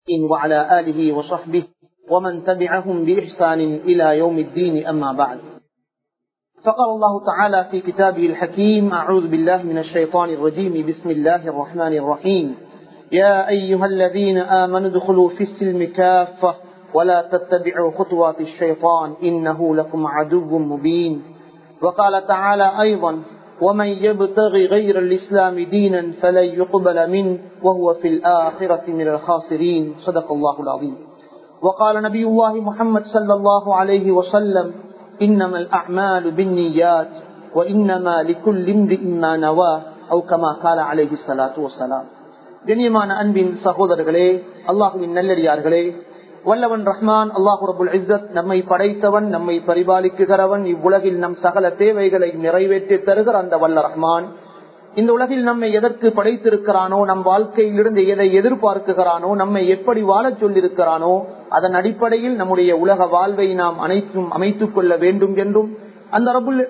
وعلى آله وصحبه ومن تبعهم بإحسان إلى يوم الدين أما بعد فقال الله تعالى في كتابه الحكيم أعوذ بالله من الشيطان الرجيم بسم الله الرحمن الرحيم يا أيها الذين آمنوا ادخلوا في السلم كافة ولا تتبعوا خطوات الشيطان إنه لكم عدو مبين وقال تعالى أيضا ومن يبتغي غير الإسلام دينا فلن يقبل منه وهو في الآخرة من الخاسرين صدق الله العظيم وقال نبي الله محمد صلى الله عليه وسلم إنما الأعمال بالنيات وإنما لكل امرئ ما نواه أو كما قال عليه الصلاة والسلام கண்ணியமான அன்பின் சகோதரர்களே அல்லாஹுவின் நல்லடியார்களே வல்லவன் ரஹ்மான் அல்லாஹு ரபுல் இஸ்ஸத் நம்மை படைத்தவன் நம்மை பரிபாலிக்குகிறவன் இவ்வுலகில் நம் சகல தேவைகளை நிறைவேற்றி தருகிற அந்த வல்ல ரஹ்மான் இந்த உலகில் நம்மை எதற்கு படைத்திருக்கிறானோ நம் வாழ்க்கையிலிருந்து எதை எதிர்பார்க்குகிறானோ நம்மை எப்படி வாழச் சொல்லியிருக்கிறானோ அதன் அடிப்படையில் நம்முடைய உலக வாழ்வை நாம் அனைத்தும் அமைத்துக் கொள்ள வேண்டும் என்றும் அந்த ரபுல்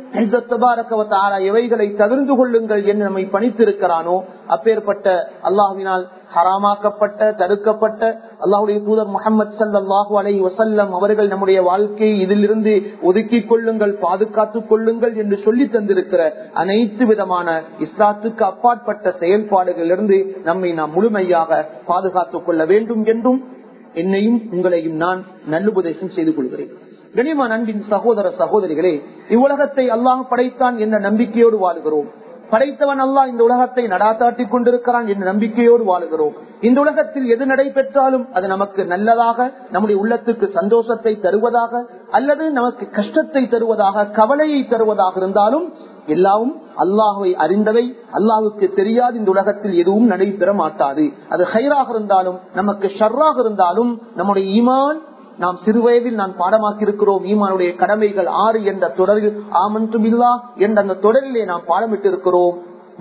எவைகளை தவிர்ந்து கொள்ளுங்கள் என்று நம்மை பணித்திருக்கிறானோ அப்பேற்பட்ட அல்லாஹுவினால் ஹராமாக்கப்பட்ட தடுக்கப்பட்ட அல்லாஹுடைய தூதர் முகமது சல்லாஹூ அலை வசல்லம் அவர்கள் நம்முடைய வாழ்க்கையை இதிலிருந்து ஒதுக்கிக் கொள்ளுங்கள் பாதுகாத்துக் கொள்ளுங்கள் என்று சொல்லி தந்திருக்கிற அனைத்து விதமான இஸ்லாத்துக்கு அப்பாற்பட்ட செயல்பாடுகளிலிருந்து நம்மை நாம் முழுமையாக பாதுகாத்துக் கொள்ள வேண்டும் என்றும் என்னையும் உங்களையும் நான் நல்லுபதேசம் செய்து கொள்கிறேன் கனிமான் அன்பின் சகோதர சகோதரிகளே இவ்வுலகத்தை அல்லாஹ் படைத்தான் என்ற நம்பிக்கையோடு வாழுகிறோம் படைத்தவன் அல்லாஹ் இந்த உலகத்தை நடாத்தாட்டிக் கொண்டிருக்கிறான் என்ற நம்பிக்கையோடு வாழுகிறோம் இந்த உலகத்தில் எது நடைபெற்றாலும் அது நமக்கு நல்லதாக நம்முடைய உள்ளத்துக்கு சந்தோஷத்தை தருவதாக அல்லது நமக்கு கஷ்டத்தை தருவதாக கவலையை தருவதாக இருந்தாலும் எல்லாவும் அல்லாஹுவை அறிந்தவை அல்லாஹுக்கு தெரியாது இந்த உலகத்தில் எதுவும் நடைபெற மாட்டாது அது ஹைராக இருந்தாலும் நமக்கு ஷர்ராக இருந்தாலும் நம்முடைய ஈமான் நாம் சிறுவயதில் நான் பாடமாக்கி இருக்கிறோம் ஈமானுடைய கடமைகள் ஆறு என்ற தொடரில் ஆமந்து பில்லா என்ற அந்த தொடரிலே நாம் பாடமிட்டு இருக்கிறோம்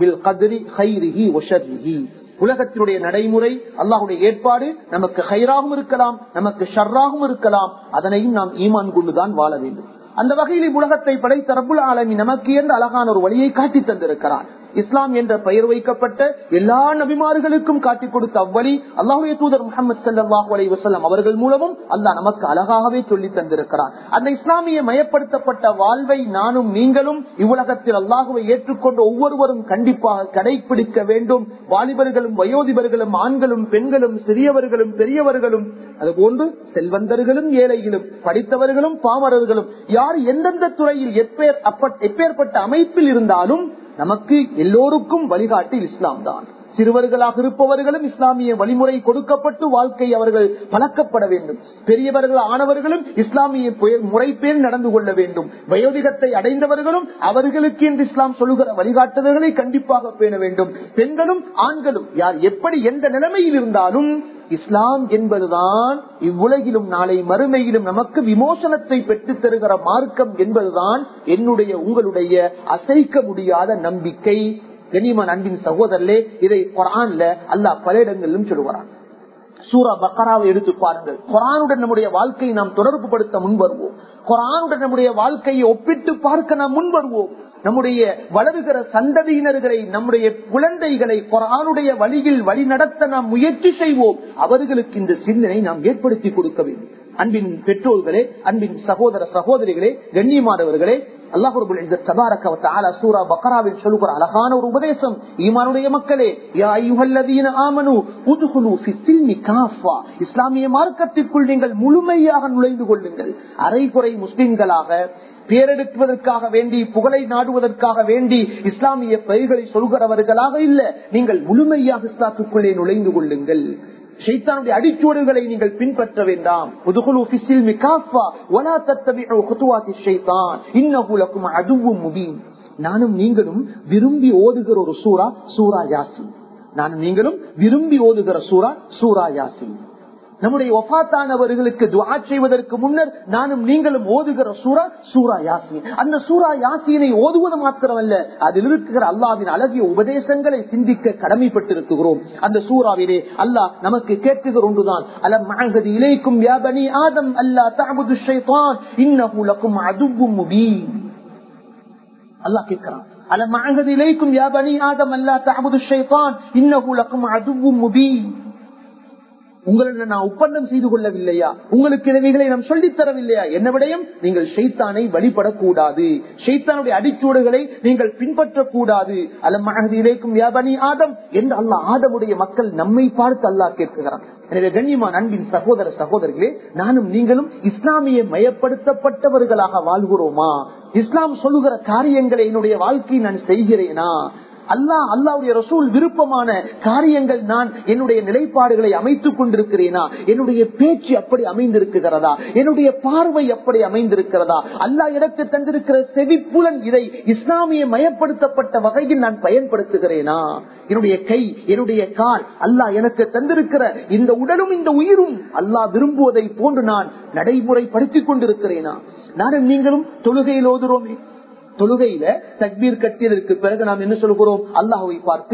உலகத்தினுடைய நடைமுறை அல்லாஹுடைய ஏற்பாடு நமக்கு ஹைராகவும் இருக்கலாம் நமக்கு ஷர்ராகவும் இருக்கலாம் அதனையும் நாம் ஈமான் கொண்டுதான் வாழ வேண்டும் அந்த வகையில் உலகத்தை படைத்த ரபுல் ஆலமி நமக்கு என்ற அழகான ஒரு வழியை காட்டி தந்திருக்கிறார் இஸ்லாம் என்ற பெயர் வைக்கப்பட்ட எல்லா நபிமார்களுக்கும் காட்டிக் கொடுத்த அவ்வழி அல்லாஹுடைய தூதர் முகமது சல்லாஹூ அலி வசல்லம் அவர்கள் மூலமும் அல்லாஹ் நமக்கு அழகாகவே சொல்லி தந்திருக்கிறார் அந்த இஸ்லாமிய மயப்படுத்தப்பட்ட வாழ்வை நானும் நீங்களும் இவ்வுலகத்தில் அல்லாஹுவை ஏற்றுக்கொண்ட ஒவ்வொருவரும் கண்டிப்பாக கடைபிடிக்க வேண்டும் வாலிபர்களும் வயோதிபர்களும் ஆண்களும் பெண்களும் சிறியவர்களும் பெரியவர்களும் அதுபோன்று செல்வந்தர்களும் ஏழைகளும் படித்தவர்களும் பாமரர்களும் யார் எந்தெந்த துறையில் எப்பேற்பட்ட அமைப்பில் இருந்தாலும் நமக்கு எல்லோருக்கும் வழிகாட்டி இஸ்லாம் தான் சிறுவர்களாக இருப்பவர்களும் இஸ்லாமிய வழிமுறை கொடுக்கப்பட்டு வாழ்க்கை அவர்கள் பழக்கப்பட வேண்டும் பெரியவர்கள் ஆனவர்களும் இஸ்லாமிய முறைப்பேர் நடந்து கொள்ள வேண்டும் வயோதிகத்தை அடைந்தவர்களும் அவர்களுக்கு என்று இஸ்லாம் சொல்லுகிற வழிகாட்டுதல்களை கண்டிப்பாக பேண வேண்டும் பெண்களும் ஆண்களும் யார் எப்படி எந்த நிலைமையில் இருந்தாலும் இஸ்லாம் என்பதுதான் இவ்வுலகிலும் நாளை மறுமையிலும் நமக்கு விமோசனத்தை பெற்றுத் தருகிற மார்க்கம் என்பதுதான் என்னுடைய உங்களுடைய அசைக்க முடியாத நம்பிக்கை கனிமன் அன்பின் சகோதரர்களே இதை குரான்ல அல்லா பல இடங்களிலும் சொல்லுவாரான் சூரா பக்கராவை எடுத்து பாருங்கள் குரானுடன் நம்முடைய வாழ்க்கையை நாம் தொடர்பு படுத்த முன்வருவோம் குரானுடன் நம்முடைய வாழ்க்கையை ஒப்பிட்டு பார்க்க நாம் முன்வருவோம் நம்முடைய வளருகிற சந்ததியினர்களை நம்முடைய குழந்தைகளை குரானுடைய வழியில் வழி நடத்த நாம் முயற்சி செய்வோம் அவர்களுக்கு இந்த சிந்தனை நாம் ஏற்படுத்தி கொடுக்க வேண்டும் அன்பின் பெற்றோர்களே அன்பின் சகோதர சகோதரிகளே கண்ணியமானவர்களே சொல்லுகிற அழகான ஒரு உபதேசம் ஈமானுடைய மக்களே இஸ்லாமிய மார்க்கத்திற்குள் நீங்கள் முழுமையாக நுழைந்து கொள்ளுங்கள் அரைகுறை முஸ்லிம்களாக பேரெடுப்பதற்காக வேண்டி புகழை நாடுவதற்காக வேண்டி இஸ்லாமிய பெயர்களை சொல்கிறவர்களாக இல்ல நீங்கள் முழுமையாக இஸ்லாத்துக்குள்ளே நுழைந்து கொள்ளுங்கள் ஷைத்தானுடைய அடிச்சோடுகளை நீங்கள் பின்பற்ற வேண்டாம் நானும் நீங்களும் விரும்பி ஓதுகிற ஒரு சூரா சூரா யாசி நானும் நீங்களும் விரும்பி ஓதுகிற சூரா சூரா யாசி நம்முடைய ஒஃபாத்தானவர்களுக்கு துவா செய்வதற்கு முன்னர் நானும் நீங்களும் ஓதுகிற சூரா சூரா யாசின் அந்த சூரா யாசினை ஓதுவது மாத்திரமல்ல அதில் இருக்கிற அல்லாவின் அழகிய உபதேசங்களை சிந்திக்க கடமைப்பட்டிருக்கிறோம் அந்த சூறாவிலே அல்லாஹ் நமக்கு கேட்குகிற ஒன்றுதான் அலம் மகதி இலைக்கும் யாபனி ஆதம் அல்லா தஅபுது ஷைத்தான் இன்னஹு லக்கும் அதுவும் முபீன் அல்லாஹ் கேட்கிறான் அலம் மகதி இலைக்கும் யாபனி ஆதம் அல்லா தஅபுது ஷைத்தான் இன்னஹு லக்கும் அதுவும் முபீன் உங்களுடன் நான் ஒப்பந்தம் செய்து கொள்ளவில்லையா உங்களுக்கு இவைகளை நாம் சொல்லித் தரவில்லையா என்ன விடயம் நீங்கள் ஷைத்தானை வழிபடக்கூடாது ஷைத்தானுடைய அடிச்சூடுகளை நீங்கள் பின்பற்றக்கூடாது அலமகதியிலேக்கும் வியாபனி ஆதம் என்று அல்லாஹ் ஆதமுடைய மக்கள் நம்மை பார்த்து அல்லாஹ் கேட்கிறான் எனவே கண்ணியமான அன்பின் சகோதர சகோதரர்களே நானும் நீங்களும் இஸ்லாமிய மயப்படுத்தப்பட்டவர்களாக வாழ்கிறோமா இஸ்லாம் சொல்லுகிற காரியங்களை என்னுடைய வாழ்க்கையை நான் செய்கிறேனா அல்லாஹ் அல்லாவுடைய ரசூல் விருப்பமான காரியங்கள் நான் என்னுடைய நிலைப்பாடுகளை அமைத்துக் கொண்டிருக்கிறேனா என்னுடைய பேச்சு அப்படி அமைந்திருக்கிறதா என்னுடைய பார்வை அப்படி அமைந்திருக்கிறதா அல்லாஹ் எனக்கு தந்திருக்கிற செவிப்புலன் இதை இஸ்லாமிய மயப்படுத்தப்பட்ட வகையில் நான் பயன்படுத்துகிறேனா என்னுடைய கை என்னுடைய கால் அல்லாஹ் எனக்கு தந்திருக்கிற இந்த உடலும் இந்த உயிரும் அல்லாஹ் விரும்புவதை போன்று நான் நடைமுறைப்படுத்திக் கொண்டிருக்கிறேனா நானும் நீங்களும் தொழுகையில் ஓதுறோமே தொழுகையில தக்பீர் கட்டியதற்கு பிறகு நாம் என்ன சொல்கிறோம் அல்லாஹுவை பார்த்து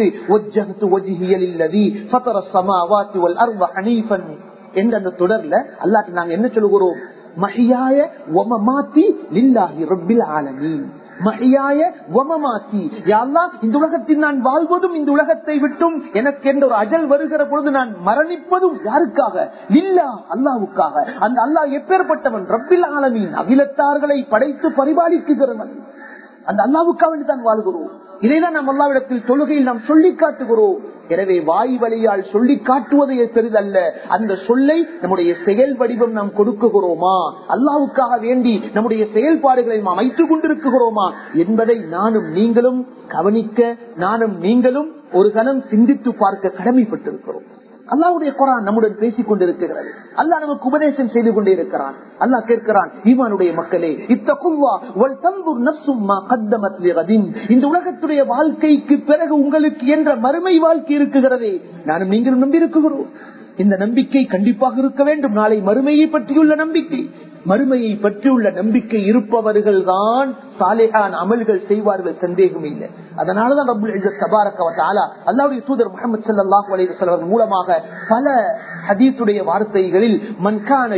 என்ற அந்த தொடர்ல அல்லாட்டு நாங்க என்ன சொல்கிறோம் மஹியாய ஒமமாத்தி லில்லாஹி ரப்பில் ஆலமீன் மஹியாய ஒமமாத்தி யாழ்லா இந்த உலகத்தில் நான் வாழ்வதும் இந்த உலகத்தை விட்டும் எனக்கு என்ற ஒரு அஜல் வருகிற பொழுது நான் மரணிப்பதும் யாருக்காக இல்லா அல்லாவுக்காக அந்த அல்லாஹ் எப்பேற்பட்டவன் ரப்பில் ஆலமீன் அகிலத்தார்களை படைத்து பரிபாலிக்குகிறவன் அந்த அல்லாவுக்காக தான் வாழ்கிறோம் இதைதான் நாம் அல்லாவிடத்தில் தொழுகையில் நாம் சொல்லி காட்டுகிறோம் எனவே வாய் வழியால் சொல்லி காட்டுவதே பெரிதல்ல அந்த சொல்லை நம்முடைய செயல் வடிவம் நாம் கொடுக்குகிறோமா அல்லாவுக்காக வேண்டி நம்முடைய செயல்பாடுகளை நாம் அமைத்துக் கொண்டிருக்கிறோமா என்பதை நானும் நீங்களும் கவனிக்க நானும் நீங்களும் ஒரு கணம் சிந்தித்து பார்க்க கடமைப்பட்டிருக்கிறோம் அல்லாவுடைய குரான் நம்முடன் பேசிக் கொண்டிருக்கிறது அல்லாஹ் நமக்கு உபதேசம் செய்து கொண்டே இருக்கிறான் அல்லாஹ் கேட்கிறான் ஈமானுடைய மக்களே இந்த உலகத்துடைய வாழ்க்கைக்கு பிறகு உங்களுக்கு என்ற மறுமை வாழ்க்கை இருக்குகிறதே நானும் நீங்களும் நம்பி இருக்குகிறோம் இந்த நம்பிக்கை கண்டிப்பாக இருக்க வேண்டும் நாளை மறுமையை பற்றியுள்ள நம்பிக்கை மறுமையை பற்றியுள்ள நம்பிக்கை இருப்பவர்கள் தான் சாலைகான் அமல்கள் செய்வார்கள் சந்தேகம் இல்லை அதனாலதான் ரபுல் தபாரக்கவத்தாலா அல்லாவுடைய தூதர் முகமது சல்லாஹ் அலைவசல்வர் மூலமாக பல ஹதீசுடைய வார்த்தைகளில் மன்கான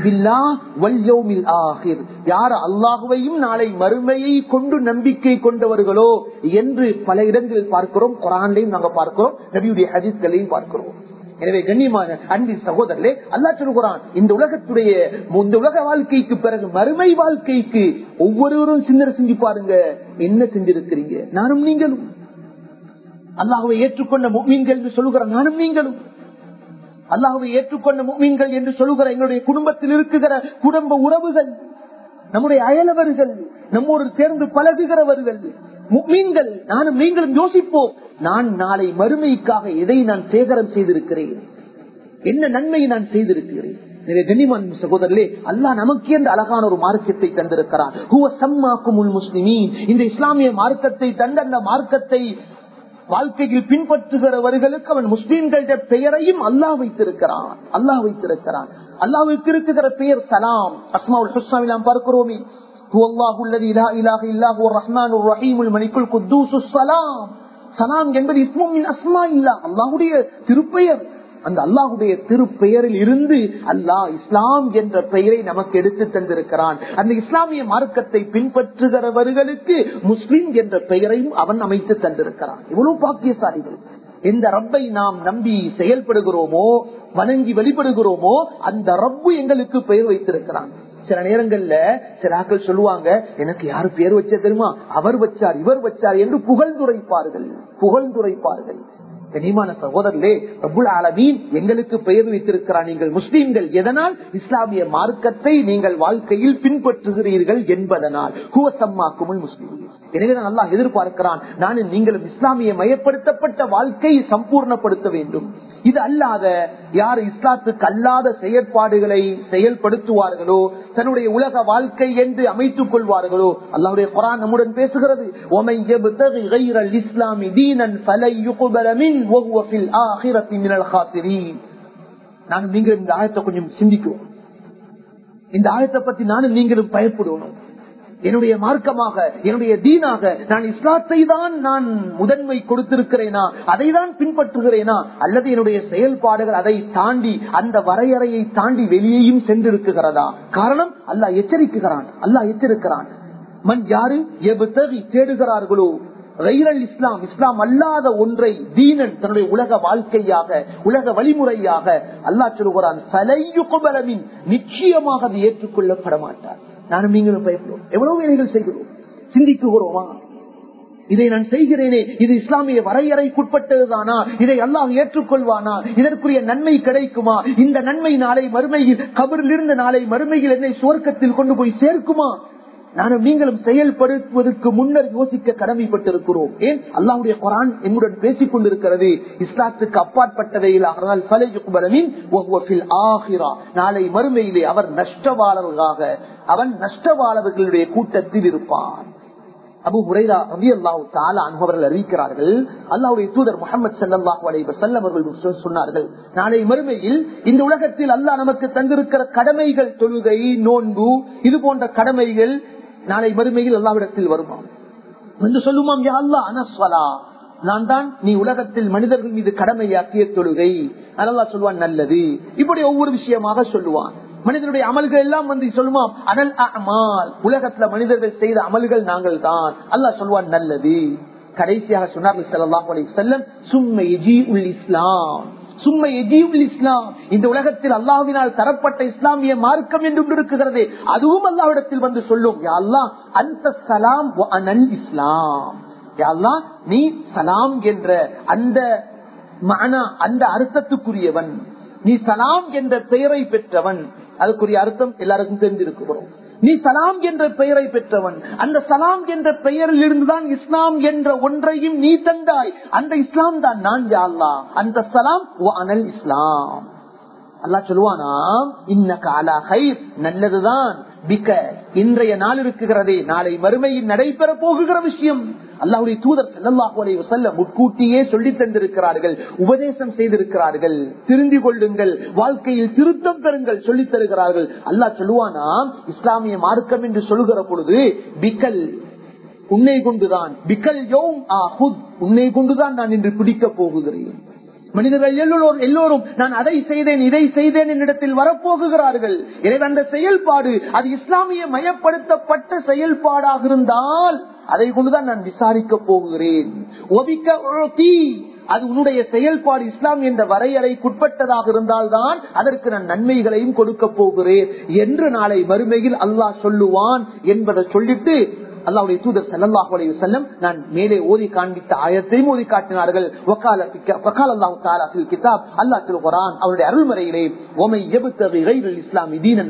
யார் அல்லாஹுவையும் நாளை மறுமையை கொண்டு நம்பிக்கை கொண்டவர்களோ என்று பல இடங்களில் பார்க்கிறோம் குரான்லையும் நாங்க பார்க்கிறோம் நபியுடைய ஹதீஸ்களையும் பார்க்கிறோம் எனவே கண்ணியமான அன்பின் சகோதரர்களே அல்லா சொல்கிறான் இந்த உலகத்துடைய இந்த உலக வாழ்க்கைக்கு பிறகு மறுமை வாழ்க்கைக்கு ஒவ்வொருவரும் சிந்தனை செஞ்சு பாருங்க என்ன செஞ்சிருக்கிறீங்க நானும் நீங்களும் அல்லாஹுவை ஏற்றுக்கொண்ட மீன்கள் என்று சொல்லுகிற நானும் நீங்களும் அல்லாஹுவை ஏற்றுக்கொண்ட மீன்கள் என்று சொல்லுகிற எங்களுடைய குடும்பத்தில் இருக்குகிற குடும்ப உறவுகள் நம்முடைய அயலவர்கள் நம்மோடு சேர்ந்து பழகுகிறவர்கள் மீன்கள் நானும் நீங்களும் யோசிப்போம் நான் நாளை மறுமைக்காக எதை நான் சேகரம் செய்திருக்கிறேன் என்ன நன்மையை நான் செய்திருக்கிறேன் கண்ணிமான் சகோதரர்களே அல்லாஹ் நமக்கு என்ற அழகான ஒரு மார்க்கத்தை தந்திருக்கிறான் முஸ்லிமீன் இந்த இஸ்லாமிய மார்க்கத்தை தந்த அந்த மார்க்கத்தை வாழ்க்கையில் பின்பற்றுகிறவர்களுக்கு அவன் முஸ்லீம்களுடைய பெயரையும் அல்லாஹ் வைத்திருக்கிறான் அல்லாஹ் வைத்திருக்கிறான் அல்லாஹுக்கு இருக்கிற பெயர் சலாம் அஸ்மாவுல் ஹுஸ்னாவில் நாம் பார்க்கிறோமே هو الله الذي لا اله الا هو الرحمن الرحيم الملك القدوس السلام சலாம் என்பது இஸ்மின் அஸ்மா இல்லா அல்லாஹுடைய திருப்பெயர் அந்த அல்லாஹுடைய திருப்பெயரில் இருந்து அல்லாஹ் இஸ்லாம் என்ற பெயரை நமக்கு எடுத்து தந்திருக்கிறான் அந்த இஸ்லாமிய மார்க்கத்தை பின்பற்றுகிறவர்களுக்கு முஸ்லிம் என்ற பெயரையும் அவன் அமைத்து தந்திருக்கிறான் இவ்வளவு பாக்கியசாலிகள் எந்த ரப்பை நாம் நம்பி செயல்படுகிறோமோ வணங்கி வழிபடுகிறோமோ அந்த ரப்பு எங்களுக்கு பெயர் வைத்திருக்கிறான் சில நேரங்கள்ல சில ஆக்கள் சொல்லுவாங்க எனக்கு யாரு பேர் வச்ச தெரியுமா அவர் வச்சார் இவர் வச்சார் என்று புகழ்ந்துரைப்பார்கள் புகழ்ந்துரைப்பார்கள் கனிமான சகோதரர்களே அபுல் ஆலமீன் எங்களுக்கு பெயர் வைத்திருக்கிறார் நீங்கள் முஸ்லீம்கள் எதனால் இஸ்லாமிய மார்க்கத்தை நீங்கள் வாழ்க்கையில் பின்பற்றுகிறீர்கள் என்பதனால் ஹுவசம்மாக்குமுல் முஸ்லீம் எனவே நல்லா எதிர்பார்க்கிறான் நானும் நீங்களும் இஸ்லாமிய மயப்படுத்தப்பட்ட வாழ்க்கையை சம்பூர்ணப்படுத்த வேண்டும் இது அல்லாத யார் இஸ்லாத்துக்கு அல்லாத செயற்பாடுகளை செயல்படுத்துவார்களோ தன்னுடைய உலக வாழ்க்கை என்று அமைத்துக் கொள்வார்களோ அல்லாவுடைய குரான் நம்முடன் பேசுகிறது இஸ்லாமி தீனன் நானும் நீங்களும் இந்த ஆயத்தை கொஞ்சம் சிந்திக்குவோம் இந்த ஆயத்தை பத்தி நானும் நீங்களும் பயப்படுவோம் என்னுடைய மார்க்கமாக என்னுடைய தீனாக நான் இஸ்லாத்தை தான் நான் முதன்மை கொடுத்திருக்கிறேனா அதை தான் பின்பற்றுகிறேனா அல்லது என்னுடைய செயல்பாடுகள் அதை தாண்டி அந்த வரையறையை தாண்டி வெளியேயும் சென்றிருக்குகிறதா காரணம் அல்லாஹ் எச்சரிக்குகிறான் அல்லாஹ் எச்சரிக்கிறான் மண் யாரு எபுத்தகி தேடுகிறார்களோ ரைரல் இஸ்லாம் இஸ்லாம் அல்லாத ஒன்றை தீனன் தன்னுடைய உலக வாழ்க்கையாக உலக வழிமுறையாக அல்லாஹ் சொல்லுகிறான் சலையுகுபலமின் நிச்சயமாக அது ஏற்றுக்கொள்ளப்பட மாட்டார் நானும் நீங்களும் பயப்படுவோம் எவ்வளவு வேலைகள் செய்கிறோம் சிந்திக்குகிறோமா இதை நான் செய்கிறேனே இது இஸ்லாமிய வரையறைக்குட்பட்டதுதானா இதை அல்லாஹ் ஏற்றுக்கொள்வானா இதற்குரிய நன்மை கிடைக்குமா இந்த நன்மை நாளை மறுமையில் கபரில் இருந்த நாளை மறுமையில் என்னை சுவர்க்கத்தில் கொண்டு போய் சேர்க்குமா நானும் நீங்களும் செயல்படுத்துவதற்கு முன்னர் யோசிக்க கடமைப்பட்டிருக்கிறோம் ஏன் அல்லாவுடைய குரான் எங்களுடன் பேசிக் கொண்டிருக்கிறது இஸ்லாத்துக்கு அப்பாற்பட்டதை நாளை மறுமையிலே அவர் நஷ்டவாளர்களாக அவன் நஷ்டவாளர்களுடைய கூட்டத்தில் இருப்பான் அபு ஹுரைரா ரவி அல்லாஹு தாலா அவர்கள் அறிவிக்கிறார்கள் அல்லாவுடைய தூதர் முகமது சல்லாஹூ அலை வசல்லம் அவர்கள் சொன்னார்கள் நாளை மறுமையில் இந்த உலகத்தில் அல்லாஹ் நமக்கு தந்திருக்கிற கடமைகள் தொழுகை நோன்பு இது போன்ற கடமைகள் நாளை மறுமையில் அல்லாவிடத்தில் வருமாம் என்று சொல்லுமாம் யா அல்லா அனஸ்வலா நான் தான் நீ உலகத்தில் மனிதர்கள் மீது கடமையாக்கிய தொழுகை அல்லா சொல்வான் நல்லது இப்படி ஒவ்வொரு விஷயமாக சொல்லுவான் மனிதனுடைய அமல்கள் எல்லாம் வந்து சொல்லுவான் அனல் அமால் உலகத்துல மனிதர்கள் செய்த அமல்கள் நாங்கள் தான் அல்லாஹ் சொல்வான் நல்லது கடைசியாக சொன்னார்கள் செல்லலாம் செல்லம் சும்மை உல் இஸ்லாம் சும்மை எஜீவுல் இஸ்லாம் இந்த உலகத்தில் அல்லாஹினால் தரப்பட்ட இஸ்லாமிய மார்க்கம் என்று இருக்கிறது அதுவும் அல்லாவிடத்தில் வந்து சொல்லும் அல்லா அந்த சலாம் அனல் இஸ்லாம் அல்லா நீ சலாம் என்ற அந்த மன அந்த அர்த்தத்துக்குரியவன் நீ சலாம் என்ற பெயரை பெற்றவன் அதுக்குரிய அர்த்தம் எல்லாருக்கும் தெரிந்திருக்கிறோம் நீ சலாம் என்ற பெயரை பெற்றவன் அந்த சலாம் என்ற பெயரில் இருந்துதான் இஸ்லாம் என்ற ஒன்றையும் நீ தந்தாய் அந்த இஸ்லாம் தான் நான் அல்லா அந்த சலாம் அனல் இஸ்லாம் அல்லா சொல்லுவானாம் இன்னக்க அலா ஹைர் நல்லதுதான் பிக்க இன்றைய நாள் இருக்குகிறதே நாளை மறுமையில் நடைபெற போகுகிற விஷயம் அல்லாவுடைய தூதர் செல்லல்லாஹு செல்ல முட்கூட்டியே சொல்லி தந்திருக்கிறார்கள் உபதேசம் செய்திருக்கிறார்கள் திருந்தி கொள்ளுங்கள் வாழ்க்கையில் திருத்தம் பெறுங்கள் சொல்லித் தருகிறார்கள் அல்லாஹ் சொல்லுவானாம் இஸ்லாமிய மார்க்கம் என்று சொல்லுகிற பொழுது பிக்கல் உன்னை கொண்டுதான் பிக்கல் யோம் ஆஹுத் உன்னை கொண்டுதான் நான் இன்று பிடிக்கப் போகுகிறேன் மனிதர்கள் எல்லோரும் எல்லோரும் நான் அதை செய்தேன் இதை செய்தேன் என்னிடத்தில் வரப்போகுகிறார்கள் எனவே அந்த செயல்பாடு அது இஸ்லாமிய மயப்படுத்தப்பட்ட செயல்பாடாக இருந்தால் அதை கொண்டுதான் நான் விசாரிக்க போகிறேன் அது உன்னுடைய செயல்பாடு இஸ்லாம் என்ற வரையறைக்குட்பட்டதாக இருந்தால்தான் அதற்கு நான் நன்மைகளையும் கொடுக்க போகிறேன் என்று நாளை மறுமையில் அல்லாஹ் சொல்லுவான் என்பதை சொல்லிட்டு அல்லாவுடைய தூதர் சல்லாஹூ அலைய செல்லம் நான் மேலே ஓதி காண்பித்த ஆயத்தையும் ஓதி காட்டினார்கள் அல்லா திருக்குறான் அவருடைய அருள்முறையிலே ஓமை இஸ்லாம் இதீனன்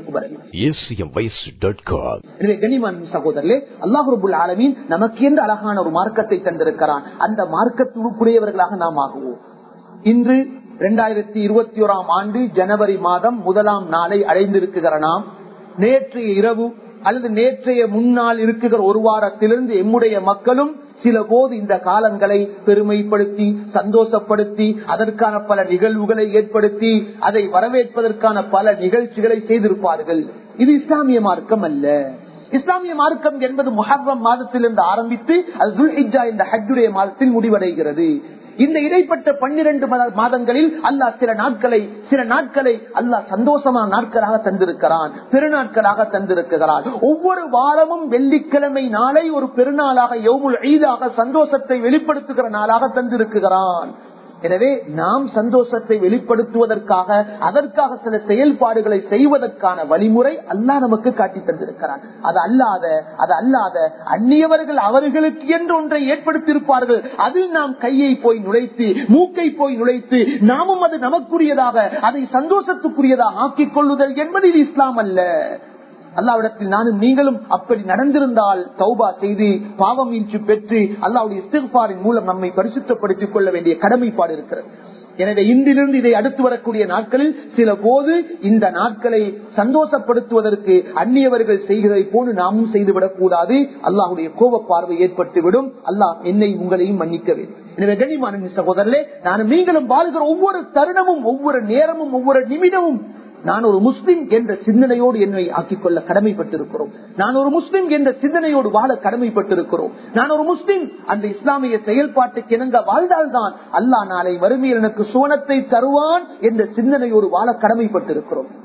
எனவே கனிமான் சகோதரர்களே அல்லாஹ் ரபுல் ஆலமீன் நமக்கு என்று அழகான ஒரு மார்க்கத்தை தந்திருக்கிறான் அந்த மார்க்கத்துக்குரியவர்களாக நாம் ஆகுவோம் இன்று இரண்டாயிரத்தி இருபத்தி ஓராம் ஆண்டு ஜனவரி மாதம் முதலாம் நாளை அடைந்திருக்குகிற நாம் நேற்றைய இரவு அல்லது நேற்றைய முன்னால் இருக்குகிற ஒரு வாரத்திலிருந்து எம்முடைய மக்களும் சில போது இந்த காலங்களை பெருமைப்படுத்தி சந்தோஷப்படுத்தி அதற்கான பல நிகழ்வுகளை ஏற்படுத்தி அதை வரவேற்பதற்கான பல நிகழ்ச்சிகளை செய்திருப்பார்கள் இது இஸ்லாமிய மார்க்கம் அல்ல இஸ்லாமிய மார்க்கம் என்பது முஹர்ரம் மாதத்திலிருந்து ஆரம்பித்து அது துல்ஹிஜா என்ற ஹஜ்ஜுடைய மாதத்தில் முடிவடைகிறது இந்த இடைப்பட்ட பன்னிரண்டு மாதங்களில் அல்லாஹ் சில நாட்களை சில நாட்களை அல்லாஹ் சந்தோஷமான நாட்களாக தந்திருக்கிறான் பெருநாட்களாக தந்திருக்கிறான் ஒவ்வொரு வாரமும் வெள்ளிக்கிழமை நாளை ஒரு பெருநாளாக எவ்வளவு ஈதாக சந்தோஷத்தை வெளிப்படுத்துகிற நாளாக தந்திருக்கிறான் எனவே நாம் சந்தோஷத்தை வெளிப்படுத்துவதற்காக அதற்காக சில செயல்பாடுகளை செய்வதற்கான வழிமுறை அல்லாஹ் நமக்கு காட்டி தந்திருக்கிறான் அது அல்லாத அது அல்லாத அந்நியவர்கள் அவர்களுக்கு என்று ஒன்றை ஏற்படுத்தியிருப்பார்கள் அதில் நாம் கையை போய் நுழைத்து மூக்கை போய் நுழைத்து நாமும் அது நமக்குரியதாக அதை சந்தோஷத்துக்குரியதாக ஆக்கிக் கொள்ளுதல் என்பது இது இஸ்லாம் அல்ல அல்லாவிடத்தில் நானும் நீங்களும் அப்படி நடந்திருந்தால் தௌபா செய்து பாவம் மீழ்ச்சி பெற்று அல்லாவுடைய இஸ்திஃபாரின் மூலம் நம்மை பரிசுத்தப்படுத்திக் கொள்ள வேண்டிய கடமைப்பாடு இருக்கிறது எனவே இன்றிலிருந்து இதை அடுத்து வரக்கூடிய நாட்களில் சில போது இந்த நாட்களை சந்தோஷப்படுத்துவதற்கு அந்நியவர்கள் செய்கிறதை போன்று நாமும் செய்துவிடக் கூடாது அல்லாஹுடைய கோப பார்வை ஏற்பட்டுவிடும் அல்லாஹ் என்னை உங்களையும் மன்னிக்க வேண்டும் எனவே கனிமான சகோதரர்களே நானும் நீங்களும் வாழ்கிற ஒவ்வொரு தருணமும் ஒவ்வொரு நேரமும் ஒவ்வொரு நிமிடமும் நான் ஒரு முஸ்லிம் என்ற சிந்தனையோடு என்னை ஆக்கிக் கொள்ள கடமைப்பட்டிருக்கிறோம் நான் ஒரு முஸ்லிம் என்ற சிந்தனையோடு வாழ கடமைப்பட்டிருக்கிறோம் நான் ஒரு முஸ்லிம் அந்த இஸ்லாமிய செயல்பாட்டுக்கு இணங்க வாழ்ந்தால்தான் அல்லாஹ் நாளை வறுமையில் எனக்கு சுவனத்தை தருவான் என்ற சிந்தனையோடு வாழ கடமைப்பட்டிருக்கிறோம்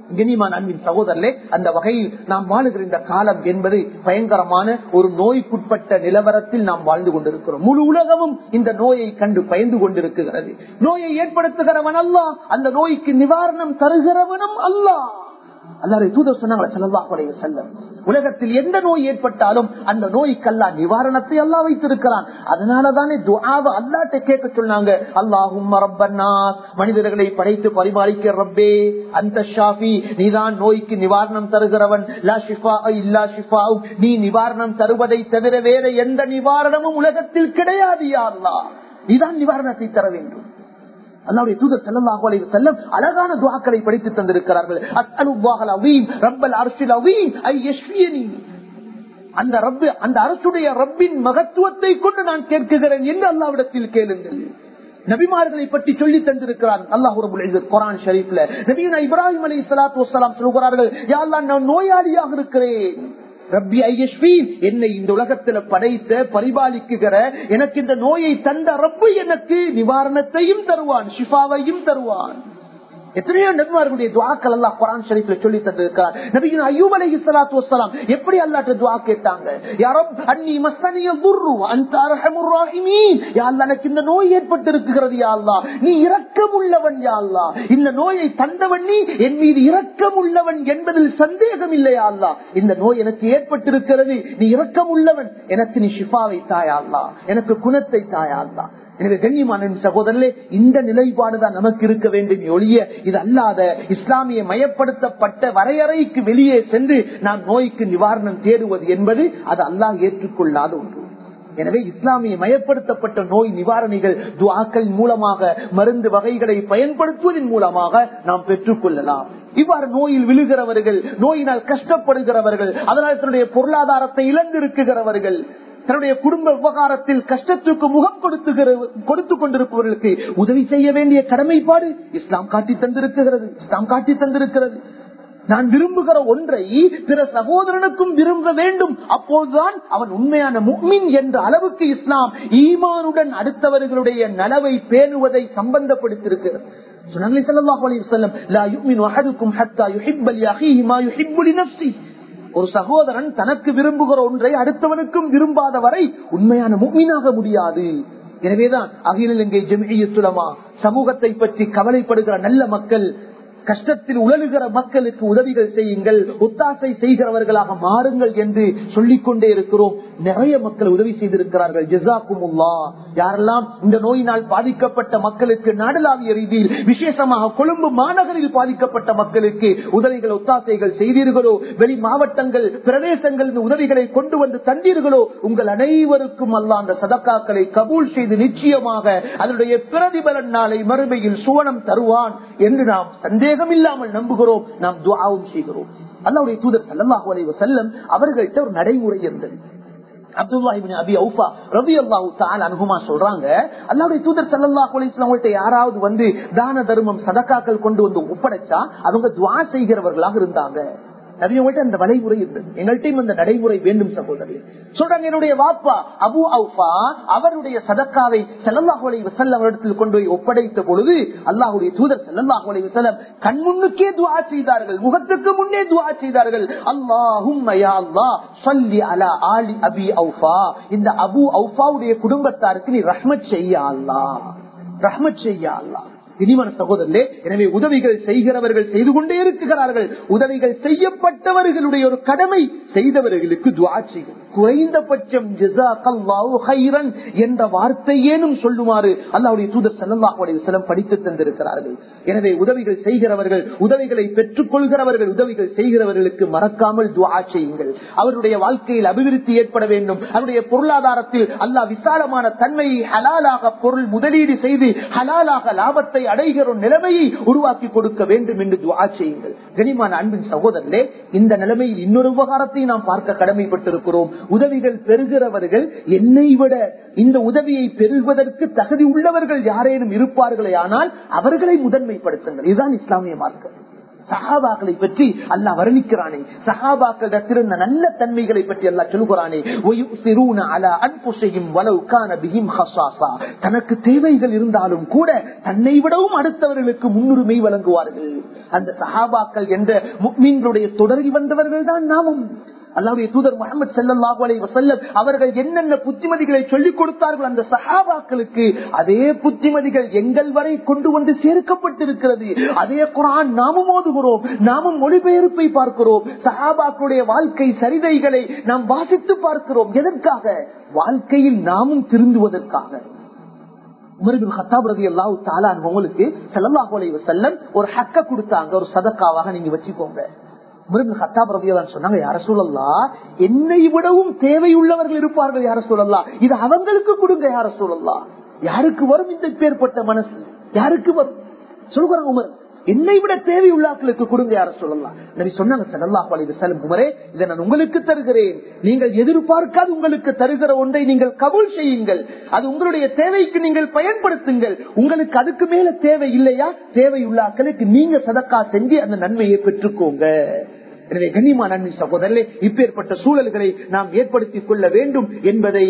கனிமான் அன்பின் சகோதரர்களே அந்த வகையில் நாம் வாழுகிற இந்த காலம் என்பது பயங்கரமான ஒரு நோய்க்குட்பட்ட நிலவரத்தில் நாம் வாழ்ந்து கொண்டிருக்கிறோம் முழு உலகமும் இந்த நோயை கண்டு பயந்து கொண்டிருக்கிறது நோயை ஏற்படுத்துகிறவன் அல்ல அந்த நோய்க்கு நிவாரணம் தருகிறவனும் அல்ல அல்லாருடைய தூதர் சொன்னாங்களே ஸல்லல்லாஹு அலைஹி வஸல்லம் உலகத்தில் எந்த நோய் ஏற்பட்டாலும் அந்த நோய்க்கல்லா நிவாரணத்தை அல்லா வைத்திருக்கிறான் அதனாலதானே துஆவை அல்லாட்ட கேட்க சொன்னாங்க அல்லாஹும் ரப்பன்னாஸ் மனிதர்களை படைத்து பரிபாலிக்க ரப்பே அந்த ஷாஃபி நீதான் நோய்க்கு நிவாரணம் தருகிறவன் லா ஷிஃபா இல்லா ஷிஃபா நீ நிவாரணம் தருவதை தவிர வேற எந்த நிவாரணமும் உலகத்தில் கிடையாது யா அல்லாஹ் நீதான் நிவாரணத்தை தர வேண்டும் அல்லாவுடைய தூதர் ஸல்லல்லாஹு அலைஹி வஸல்லம் அழகான துஆக்களை படித்து தந்திருக்கிறார்கள் அஸ்அலுல்லாஹல் அஸீம் ரப்பல் அர்ஷில் அஸீம் ஐ யஷ்ஃபியனி அந்த ரப்பு அந்த அரசுடைய ரப்பின் மகத்துவத்தை கொண்டு நான் கேட்கிறேன் என்று அல்லாவிடத்தில் கேளுங்கள் நபிமார்களை பற்றி சொல்லி தந்திருக்கிறார் அல்லாஹ் ரபுல் இஸ்ஸத் குர்ஆன் ஷரீஃப்ல நபியுனா இப்ராஹிம் அலைஹிஸ்ஸலாத்து வஸ்ஸலாம் சொல்கிறார்கள் யா அல்லாஹ் நான் நோயாளியாக இருக்கிறேன் ரப்பி ஐயஸ்வீன் என்னை இந்த உலகத்துல படைத்த பரிபாலிக்குகிற எனக்கு இந்த நோயை தந்த ரப்பு எனக்கு நிவாரணத்தையும் தருவான் ஷிஃபாவையும் தருவான் எத்தனையோ நபிமார்களுடைய துவாக்கள் எல்லாம் குரான் ஷரீஃப்ல சொல்லி தந்திருக்கிறார் நபியின் அய்யூப் அலைஹி ஸலாத்து வஸ்ஸலாம் எப்படி அல்லாஹ்ட்ட துஆ கேட்டாங்க யா ரப் அன்னி மஸ்ஸனிய துர்ரு அன்த அர்ஹமுர் ராஹிமீன் யா அல்லாஹ் எனக்கு இந்த நோய் ஏற்பட்டிருக்கிறது யா அல்லாஹ் நீ இரக்கமுள்ளவன் யா அல்லாஹ் இந்த நோயை தந்தவன் நீ என் மீது இரக்கமுள்ளவன் என்பதில் சந்தேகம் இல்லையா அல்லாஹ் இந்த நோய் எனக்கு ஏற்பட்டிருக்கிறது நீ இரக்கமுள்ளவன் எனக்கு நீ ஷிஃபாவை தாயா அல்லாஹ் எனக்கு குணத்தை தாயா அல்லாஹ் எனவே கண்ணியமான சகோதரர்களே இந்த நிலைப்பாடுதான் நமக்கு இருக்க வேண்டும் ஒழிய இது அல்லாத இஸ்லாமிய மயப்படுத்தப்பட்ட வரையறைக்கு வெளியே சென்று நாம் நோய்க்கு நிவாரணம் தேடுவது என்பது அது அல்லாஹ் ஏற்றுக்கொள்ளாத ஒன்று எனவே இஸ்லாமிய மயப்படுத்தப்பட்ட நோய் நிவாரணிகள் துவாக்கள் மூலமாக மருந்து வகைகளை பயன்படுத்துவதன் மூலமாக நாம் பெற்றுக் கொள்ளலாம் இவ்வாறு நோயில் விழுகிறவர்கள் நோயினால் கஷ்டப்படுகிறவர்கள் அதனால் தன்னுடைய பொருளாதாரத்தை இழந்திருக்குகிறவர்கள் தன்னுடைய குடும்ப விவகாரத்தில் கஷ்டத்துக்கு முகம் கொடுத்துகிற கொடுத்து கொண்டிருப்பவர்களுக்கு உதவி செய்ய வேண்டிய கடமைப்பாடு இஸ்லாம் காட்டி தந்திருக்கிறது இஸ்லாம் காட்டி தந்திருக்கிறது நான் விரும்புகிற ஒன்றை பிற சகோதரனுக்கும் விரும்ப வேண்டும் அப்போதுதான் அவன் உண்மையான முக்மின் என்ற அளவுக்கு இஸ்லாம் ஈமானுடன் அடுத்தவர்களுடைய நலவை பேணுவதை சம்பந்தப்படுத்திருக்கிறது சுனங்களை ஸல்லல்லாஹு அலைஹி வஸல்லம் லா யுமினு அஹதுக்கும் ஹத்தா யுஹிப்ப லி அஹீஹி மா யுஹிப்பு லி நஃப்ஸிஹி ஒரு சகோதரன் தனக்கு விரும்புகிற ஒன்றை அடுத்தவனுக்கும் விரும்பாத வரை உண்மையான முக்மீனாக முடியாது எனவேதான் அகில இலங்கை ஜெமியத்துலமா சமூகத்தை பற்றி கவலைப்படுகிற நல்ல மக்கள் கஷ்டத்தில் உழலுகிற மக்களுக்கு உதவிகள் செய்யுங்கள் ஒத்தாசை செய்கிறவர்களாக மாறுங்கள் என்று சொல்லிக் கொண்டே இருக்கிறோம் நிறைய மக்கள் உதவி செய்திருக்கிறார்கள் ஜெசாக்குமுல்லா யாரெல்லாம் இந்த நோயினால் பாதிக்கப்பட்ட மக்களுக்கு நாடளாவிய ரீதியில் விசேஷமாக கொழும்பு மாநகரில் பாதிக்கப்பட்ட மக்களுக்கு உதவிகள் ஒத்தாசைகள் செய்தீர்களோ வெளி மாவட்டங்கள் பிரதேசங்கள் உதவிகளை கொண்டு வந்து தந்தீர்களோ உங்கள் அனைவருக்கும் அல்ல அந்த சதக்காக்களை கபூல் செய்து நிச்சயமாக அதனுடைய பிரதிபலன் நாளை மறுமையில் சுவனம் தருவான் என்று நாம் சந்தேகம் இல்லாமல் நம்புகிறோம் நாம் துவாவும் செய்கிறோம் அல்லாவுடைய தூதர் சல்லாஹூ அலைஹி வஸல்லம் அவர்கள்ட்ட ஒரு நடைமுறை இருந்தது அப்துல்லாஹிபின் அபி அவுஃபா ரவி அல்லாஹு தால் அனுகுமா சொல்றாங்க அல்லாவுடைய தூதர் சல்லாஹ் அலிஸ்லாம்கிட்ட யாராவது வந்து தான தர்மம் சதக்காக்கள் கொண்டு வந்து ஒப்படைச்சா அவங்க துவா செய்கிறவர்களாக இருந்தாங்க நபியவங்கள்ட்ட அந்த வழிமுறை இருந்தது எங்கள்கிட்ட அந்த நடைமுறை வேண்டும் சகோதரி சொல்றாங்க என்னுடைய வாப்பா அபு அவுஃபா அவருடைய சதக்காவை செல்லல்லாஹு அலைஹி வஸல்லம் இடத்தில் கொண்டு போய் ஒப்படைத்த பொழுது அல்லாஹுடைய தூதர் செல்லல்லாஹு அலைஹி வஸல்லம் கண் முன்னுக்கே துஆ செய்தார்கள் முகத்துக்கு முன்னே துஆ செய்தார்கள் அல்லாஹும்ம யா அல்லாஹ் ஸல்லி அலா ஆலி அபி அவுஃபா இந்த அபு அவுஃபாவுடைய குடும்பத்தாருக்கு நீ ரஹ்மத் செய்ய அல்லாஹ் ரஹ்மத் செய்ய அல்லாஹ் இனிமன சகோதரர்களே எனவே உதவிகள் செய்கிறவர்கள் செய்து கொண்டே இருக்கிறார்கள் உதவிகள் செய்யப்பட்டவர்களுடைய ஒரு கடமை செய்தவர்களுக்கு துவா செய்யும் குறைந்தபட்சம் என்ற வார்த்தையேனும் சொல்லுமாறு அல்லாவுடைய தூதர் செல்லல்லாஹுடைய செல்லம் படித்து தந்திருக்கிறார்கள் எனவே உதவிகள் செய்கிறவர்கள் உதவிகளை பெற்றுக் கொள்கிறவர்கள் உதவிகள் செய்கிறவர்களுக்கு மறக்காமல் துவா செய்யுங்கள் அவருடைய வாழ்க்கையில் அபிவிருத்தி ஏற்பட வேண்டும் அவருடைய பொருளாதாரத்தில் அல்லாஹ் விசாலமான தன்மையை ஹலாலாக பொருள் முதலீடு செய்து ஹலாலாக லாபத்தை அடைகிற நிலைமையை உருவாக்கி கொடுக்க வேண்டும் என்று துவா செய்யுங்கள் கனிமான அன்பின் சகோதரர்களே இந்த நிலைமையில் இன்னொரு விவகாரத்தை நாம் பார்க்க கடமைப்பட்டிருக்கிறோம் உதவிகள் பெறுகிறவர்கள் என்னை விட இந்த உதவியை பெறுவதற்கு தகுதி உள்ளவர்கள் யாரேனும் இருப்பார்களே ஆனால் அவர்களை முதன்மைப்படுத்துங்கள் இதுதான் இஸ்லாமிய மார்க்கம் சஹாபாக்களை பற்றி அல்லாஹ் வர்ணிக்கிறானே சஹாபாக்கள் இருந்த நல்ல தன்மைகளை பற்றி அல்லாஹ் சொல்கிறானே "வயுசிரூன அலா அன்ஃபுஸிஹிம் வலவ் கான பிஹிம் ஹஸாஸா." தனக்கு தேவைகள் இருந்தாலும் கூட தன்னை விடவும் அடுத்தவர்களுக்கு முன்னுரிமை வழங்குவார்கள் அந்த சஹாபாக்கள் என்ற முக்மீன்களுடைய தொடரில் வந்தவர்கள் தான் நாமும் அல்லாவுடைய தூதர் முகமது செல்லல்லாஹு அலைஹி வஸல்லம் அவர்கள் என்னென்ன புத்திமதிகளை சொல்லிக் கொடுத்தார்கள் அந்த சஹாபாக்களுக்கு அதே புத்திமதிகள் எங்கள் வரை கொண்டு வந்து சேர்க்கப்பட்டிருக்கிறது அதே குரான் நாமும் ஓதுகிறோம் நாமும் மொழிபெயர்ப்பை பார்க்கிறோம் சஹாபாக்களுடைய வாழ்க்கை சரிதைகளை நாம் வாசித்து பார்க்கிறோம் எதற்காக வாழ்க்கையில் நாமும் திருந்துவதற்காக உமர்பின் ஹத்தாப் ரதி அல்லாஹு தாலான் உங்களுக்கு செல்லல்லாஹு அலைஹி வஸல்லம் ஒரு ஹக்க கொடுத்தாங்க ஒரு சதக்காவாக நீங்க வச்சுக்கோங்க உமர்பின் ஹத்தாப் ரதி அல்லாஹ் சொன்னாங்க யார சூழல்லா என்னை விடவும் தேவையுள்ளவர்கள் இருப்பார்கள் யார சூழல்லா இது அவங்களுக்கு கொடுங்க யார சூழல்லா யாருக்கு வரும் இந்த பேர்பட்ட மனசு யாருக்கு வரும் சொல்கிறாங்க உமர் என்னை விட தேவையுள்ளாக்களுக்கு கொடுங்க யார சொல்லலாம் நபி சொன்னாங்க சல்லாஹ் அலைஹி வஸல்லம் உமரே இதை நான் உங்களுக்கு தருகிறேன் நீங்கள் எதிர்பார்க்காத உங்களுக்கு தருகிற ஒன்றை நீங்கள் கபூல் செய்யுங்கள் அது உங்களுடைய தேவைக்கு நீங்கள் பயன்படுத்துங்கள் உங்களுக்கு அதுக்கு மேல தேவை இல்லையா தேவையுள்ளாக்களுக்கு நீங்க சதக்கா செஞ்சு அந்த நன்மையை பெற்றுக்கோங்க எனவே கண்ணியமா நன்மை சகோதரர்களே இப்பேற்பட்ட சூழல்களை நாம் ஏற்படுத்திக் கொள்ள வேண்டும் என்பதை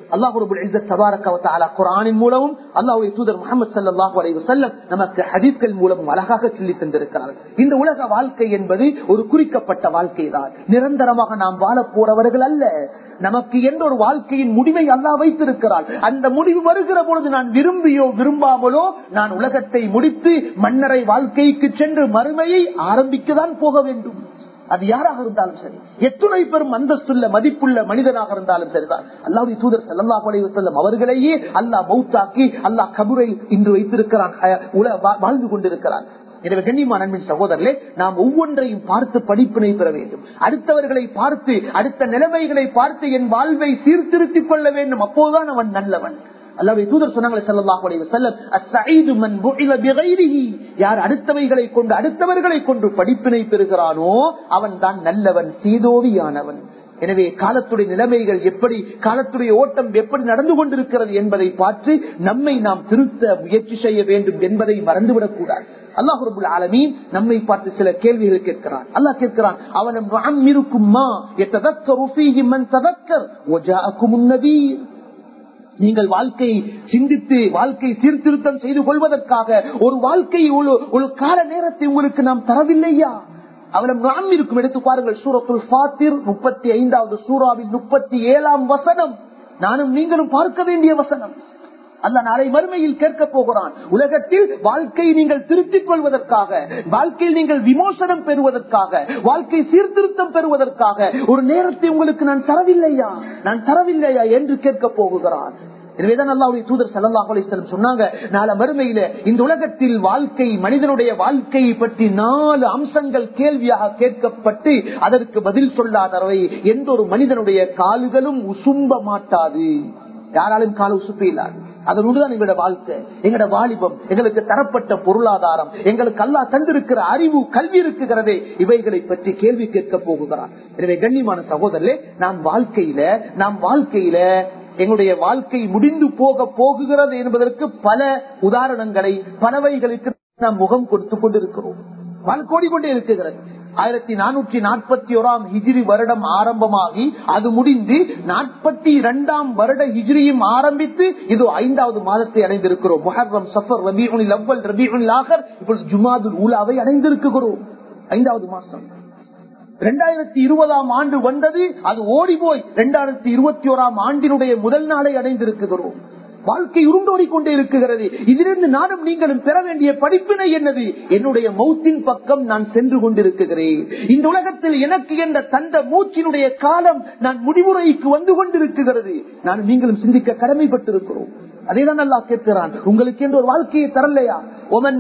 குரானின் மூலமும் அல்லாஹுடைய தூதர் முகமது சல்லாஹூ அலைஹி வஸல்லம் நமக்கு ஹதீஸ்கள் மூலமும் அழகாக சொல்லி தந்திருக்கிறார் இந்த உலக வாழ்க்கை என்பது ஒரு குறிக்கப்பட்ட வாழ்க்கை தான் நிரந்தரமாக நாம் வாழ போறவர்கள் அல்ல நமக்கு என்ற ஒரு வாழ்க்கையின் முடிவை அல்லா வைத்திருக்கிறார் அந்த முடிவு வருகிற பொழுது நான் விரும்பியோ விரும்பாமலோ நான் உலகத்தை முடித்து மன்னரை வாழ்க்கைக்கு சென்று மறுமையை ஆரம்பிக்கதான் போக வேண்டும் அது யாராக இருந்தாலும் சரி எத்துணை பெரும் அந்தஸ்துள்ள மதிப்புள்ள மனிதனாக இருந்தாலும் சரிதான் அல்லாவுடைய தூதர் சல்லாஹ் அலைவசல்லம் அவர்களையே அல்லாஹ் மௌத்தாக்கி அல்லாஹ் கபுரை இன்று வைத்திருக்கிறான் வாழ்ந்து கொண்டிருக்கிறான் எனவே கண்ணியமான அன்பின் சகோதரர்களே நாம் ஒவ்வொன்றையும் பார்த்து படிப்பினை பெற வேண்டும் அடுத்தவர்களை பார்த்து அடுத்த நிலைமைகளை பார்த்து என் வாழ்வை சீர்திருத்திக் கொள்ள வேண்டும் அப்போதுதான் அவன் நல்லவன் அல்லாவுடைய தூதர் சொன்னாங்களே சல்லாஹ் அலைஹி வஸல்லம் அஸ்ஸஈது மன் புஇல பிகைரிஹி யார் அடுத்தவைகளை கொண்டு அடுத்தவர்களை கொண்டு படிப்பினை பெறுகிறானோ அவன் தான் நல்லவன் சீதோவியானவன் எனவே காலத்துடைய நிலைமைகள் எப்படி காலத்துடைய ஓட்டம் எப்படி நடந்து கொண்டிருக்கிறது என்பதை பார்த்து நம்மை நாம் திருத்த முயற்சி செய்ய வேண்டும் என்பதை மறந்துவிடக் கூடாது அல்லாஹ் ரபுல் ஆலமீன் நம்மை பார்த்து சில கேள்விகள் கேட்கிறான் அல்லாஹ் கேட்கிறான் அவலம் அம்மிருக்கும்மா எத்ததக்கரு ஃபீஹி மன் ததக்கர் வஜாஅக்குமுன் நபீர் நீங்கள் வாழ்க்கையை சிந்தித்து வாழ்க்கை சீர்திருத்தம் செய்து கொள்வதற்காக ஒரு வாழ்க்கை ஒரு கால நேரத்தை உங்களுக்கு நாம் தரவில்லையா அவளம் நாம் இருக்கும் எடுத்து பாருங்கள் சூரத்துல் ஃபாத்திர் முப்பத்தி ஐந்தாவது சூறாவின் முப்பத்தி ஏழாம் வசனம் நானும் நீங்களும் பார்க்க வேண்டிய வசனம் அல்ல நாளை மறுமையில் கேட்க போகிறான் உலகத்தில் வாழ்க்கையை நீங்கள் திருத்திக் கொள்வதற்காக வாழ்க்கையில் நீங்கள் விமோசனம் பெறுவதற்காக வாழ்க்கை சீர்திருத்தம் பெறுவதற்காக ஒரு நேரத்தை உங்களுக்கு நான் தரவில்லையா நான் தரவில்லையா என்று கேட்க போகிறான் எனவேதான் அல்லாவுடைய தூதர் சல்லாஹ் அலிஸ்லம் சொன்னாங்க நாளை மறுமையில இந்த உலகத்தில் வாழ்க்கை மனிதனுடைய வாழ்க்கையை பற்றி நாலு அம்சங்கள் கேள்வியாக கேட்கப்பட்டு அதற்கு பதில் சொல்லாதவை எந்த ஒரு மனிதனுடைய கால்களும் உசும்ப மாட்டாது யாராலும் கால உசுப்ப இல்லாது அதனுடன் எங்களோட வாழ்க்கை எங்களோட வாலிபம் எங்களுக்கு தரப்பட்ட பொருளாதாரம் எங்களுக்கு அல்லா தந்திருக்கிற அறிவு கல்வி இருக்குகிறதே இவைகளை பற்றி கேள்வி கேட்க போகுகிறார் எனவே கண்ணியமான சகோதரர்களே நாம் வாழ்க்கையில நாம் வாழ்க்கையில எங்களுடைய வாழ்க்கை முடிந்து போக போகுகிறது என்பதற்கு பல உதாரணங்களை பலவைகளுக்கு நாம் முகம் கொடுத்து கொண்டிருக்கிறோம் வாழ்க்கோடி கொண்டே இருக்குகிறது ஆயிரத்தி நானூற்றி நாற்பத்தி ஓராம் ஹிஜிரி வருடம் ஆரம்பமாகி அது முடிந்து நாற்பத்தி இரண்டாம் வருட ஹிஜிரியும் ஆரம்பித்து இது ஐந்தாவது மாதத்தை அடைந்திருக்கிறோம் முஹர்ரம் சஃபர் ரபிஉல் அவ்வல் ரபிஉல் ஆகர் இப்பொழுது ஜுமாதுல் ஊலாவை அடைந்திருக்கிறோம் ஐந்தாவது மாசம் இரண்டாயிரத்தி இருபதாம் ஆண்டு வந்தது அது ஓடி போய் இரண்டாயிரத்தி இருபத்தி ஓராம் ஆண்டினுடைய முதல் நாளை அடைந்திருக்கிறோம் வாழ்க்கை உருண்டோடி கொண்டே இருக்கிறது இதிலிருந்து நானும் நீங்களும் பெற வேண்டிய படிப்பினை என்னது என்னுடைய மௌத்தின் பக்கம் நான் சென்று கொண்டிருக்கிறேன் இந்த உலகத்தில் எனக்கு என்ற தந்த மூச்சினுடைய காலம் நான் முடிவுரைக்கு வந்து கொண்டிருக்கிறது நான் நீங்களும் சிந்திக்க கடமைப்பட்டிருக்கிறோம் அதேதான் நல்லா கேட்கிறான் உங்களுக்கு என்று ஒரு வாழ்க்கையை தரலையா ஒமன்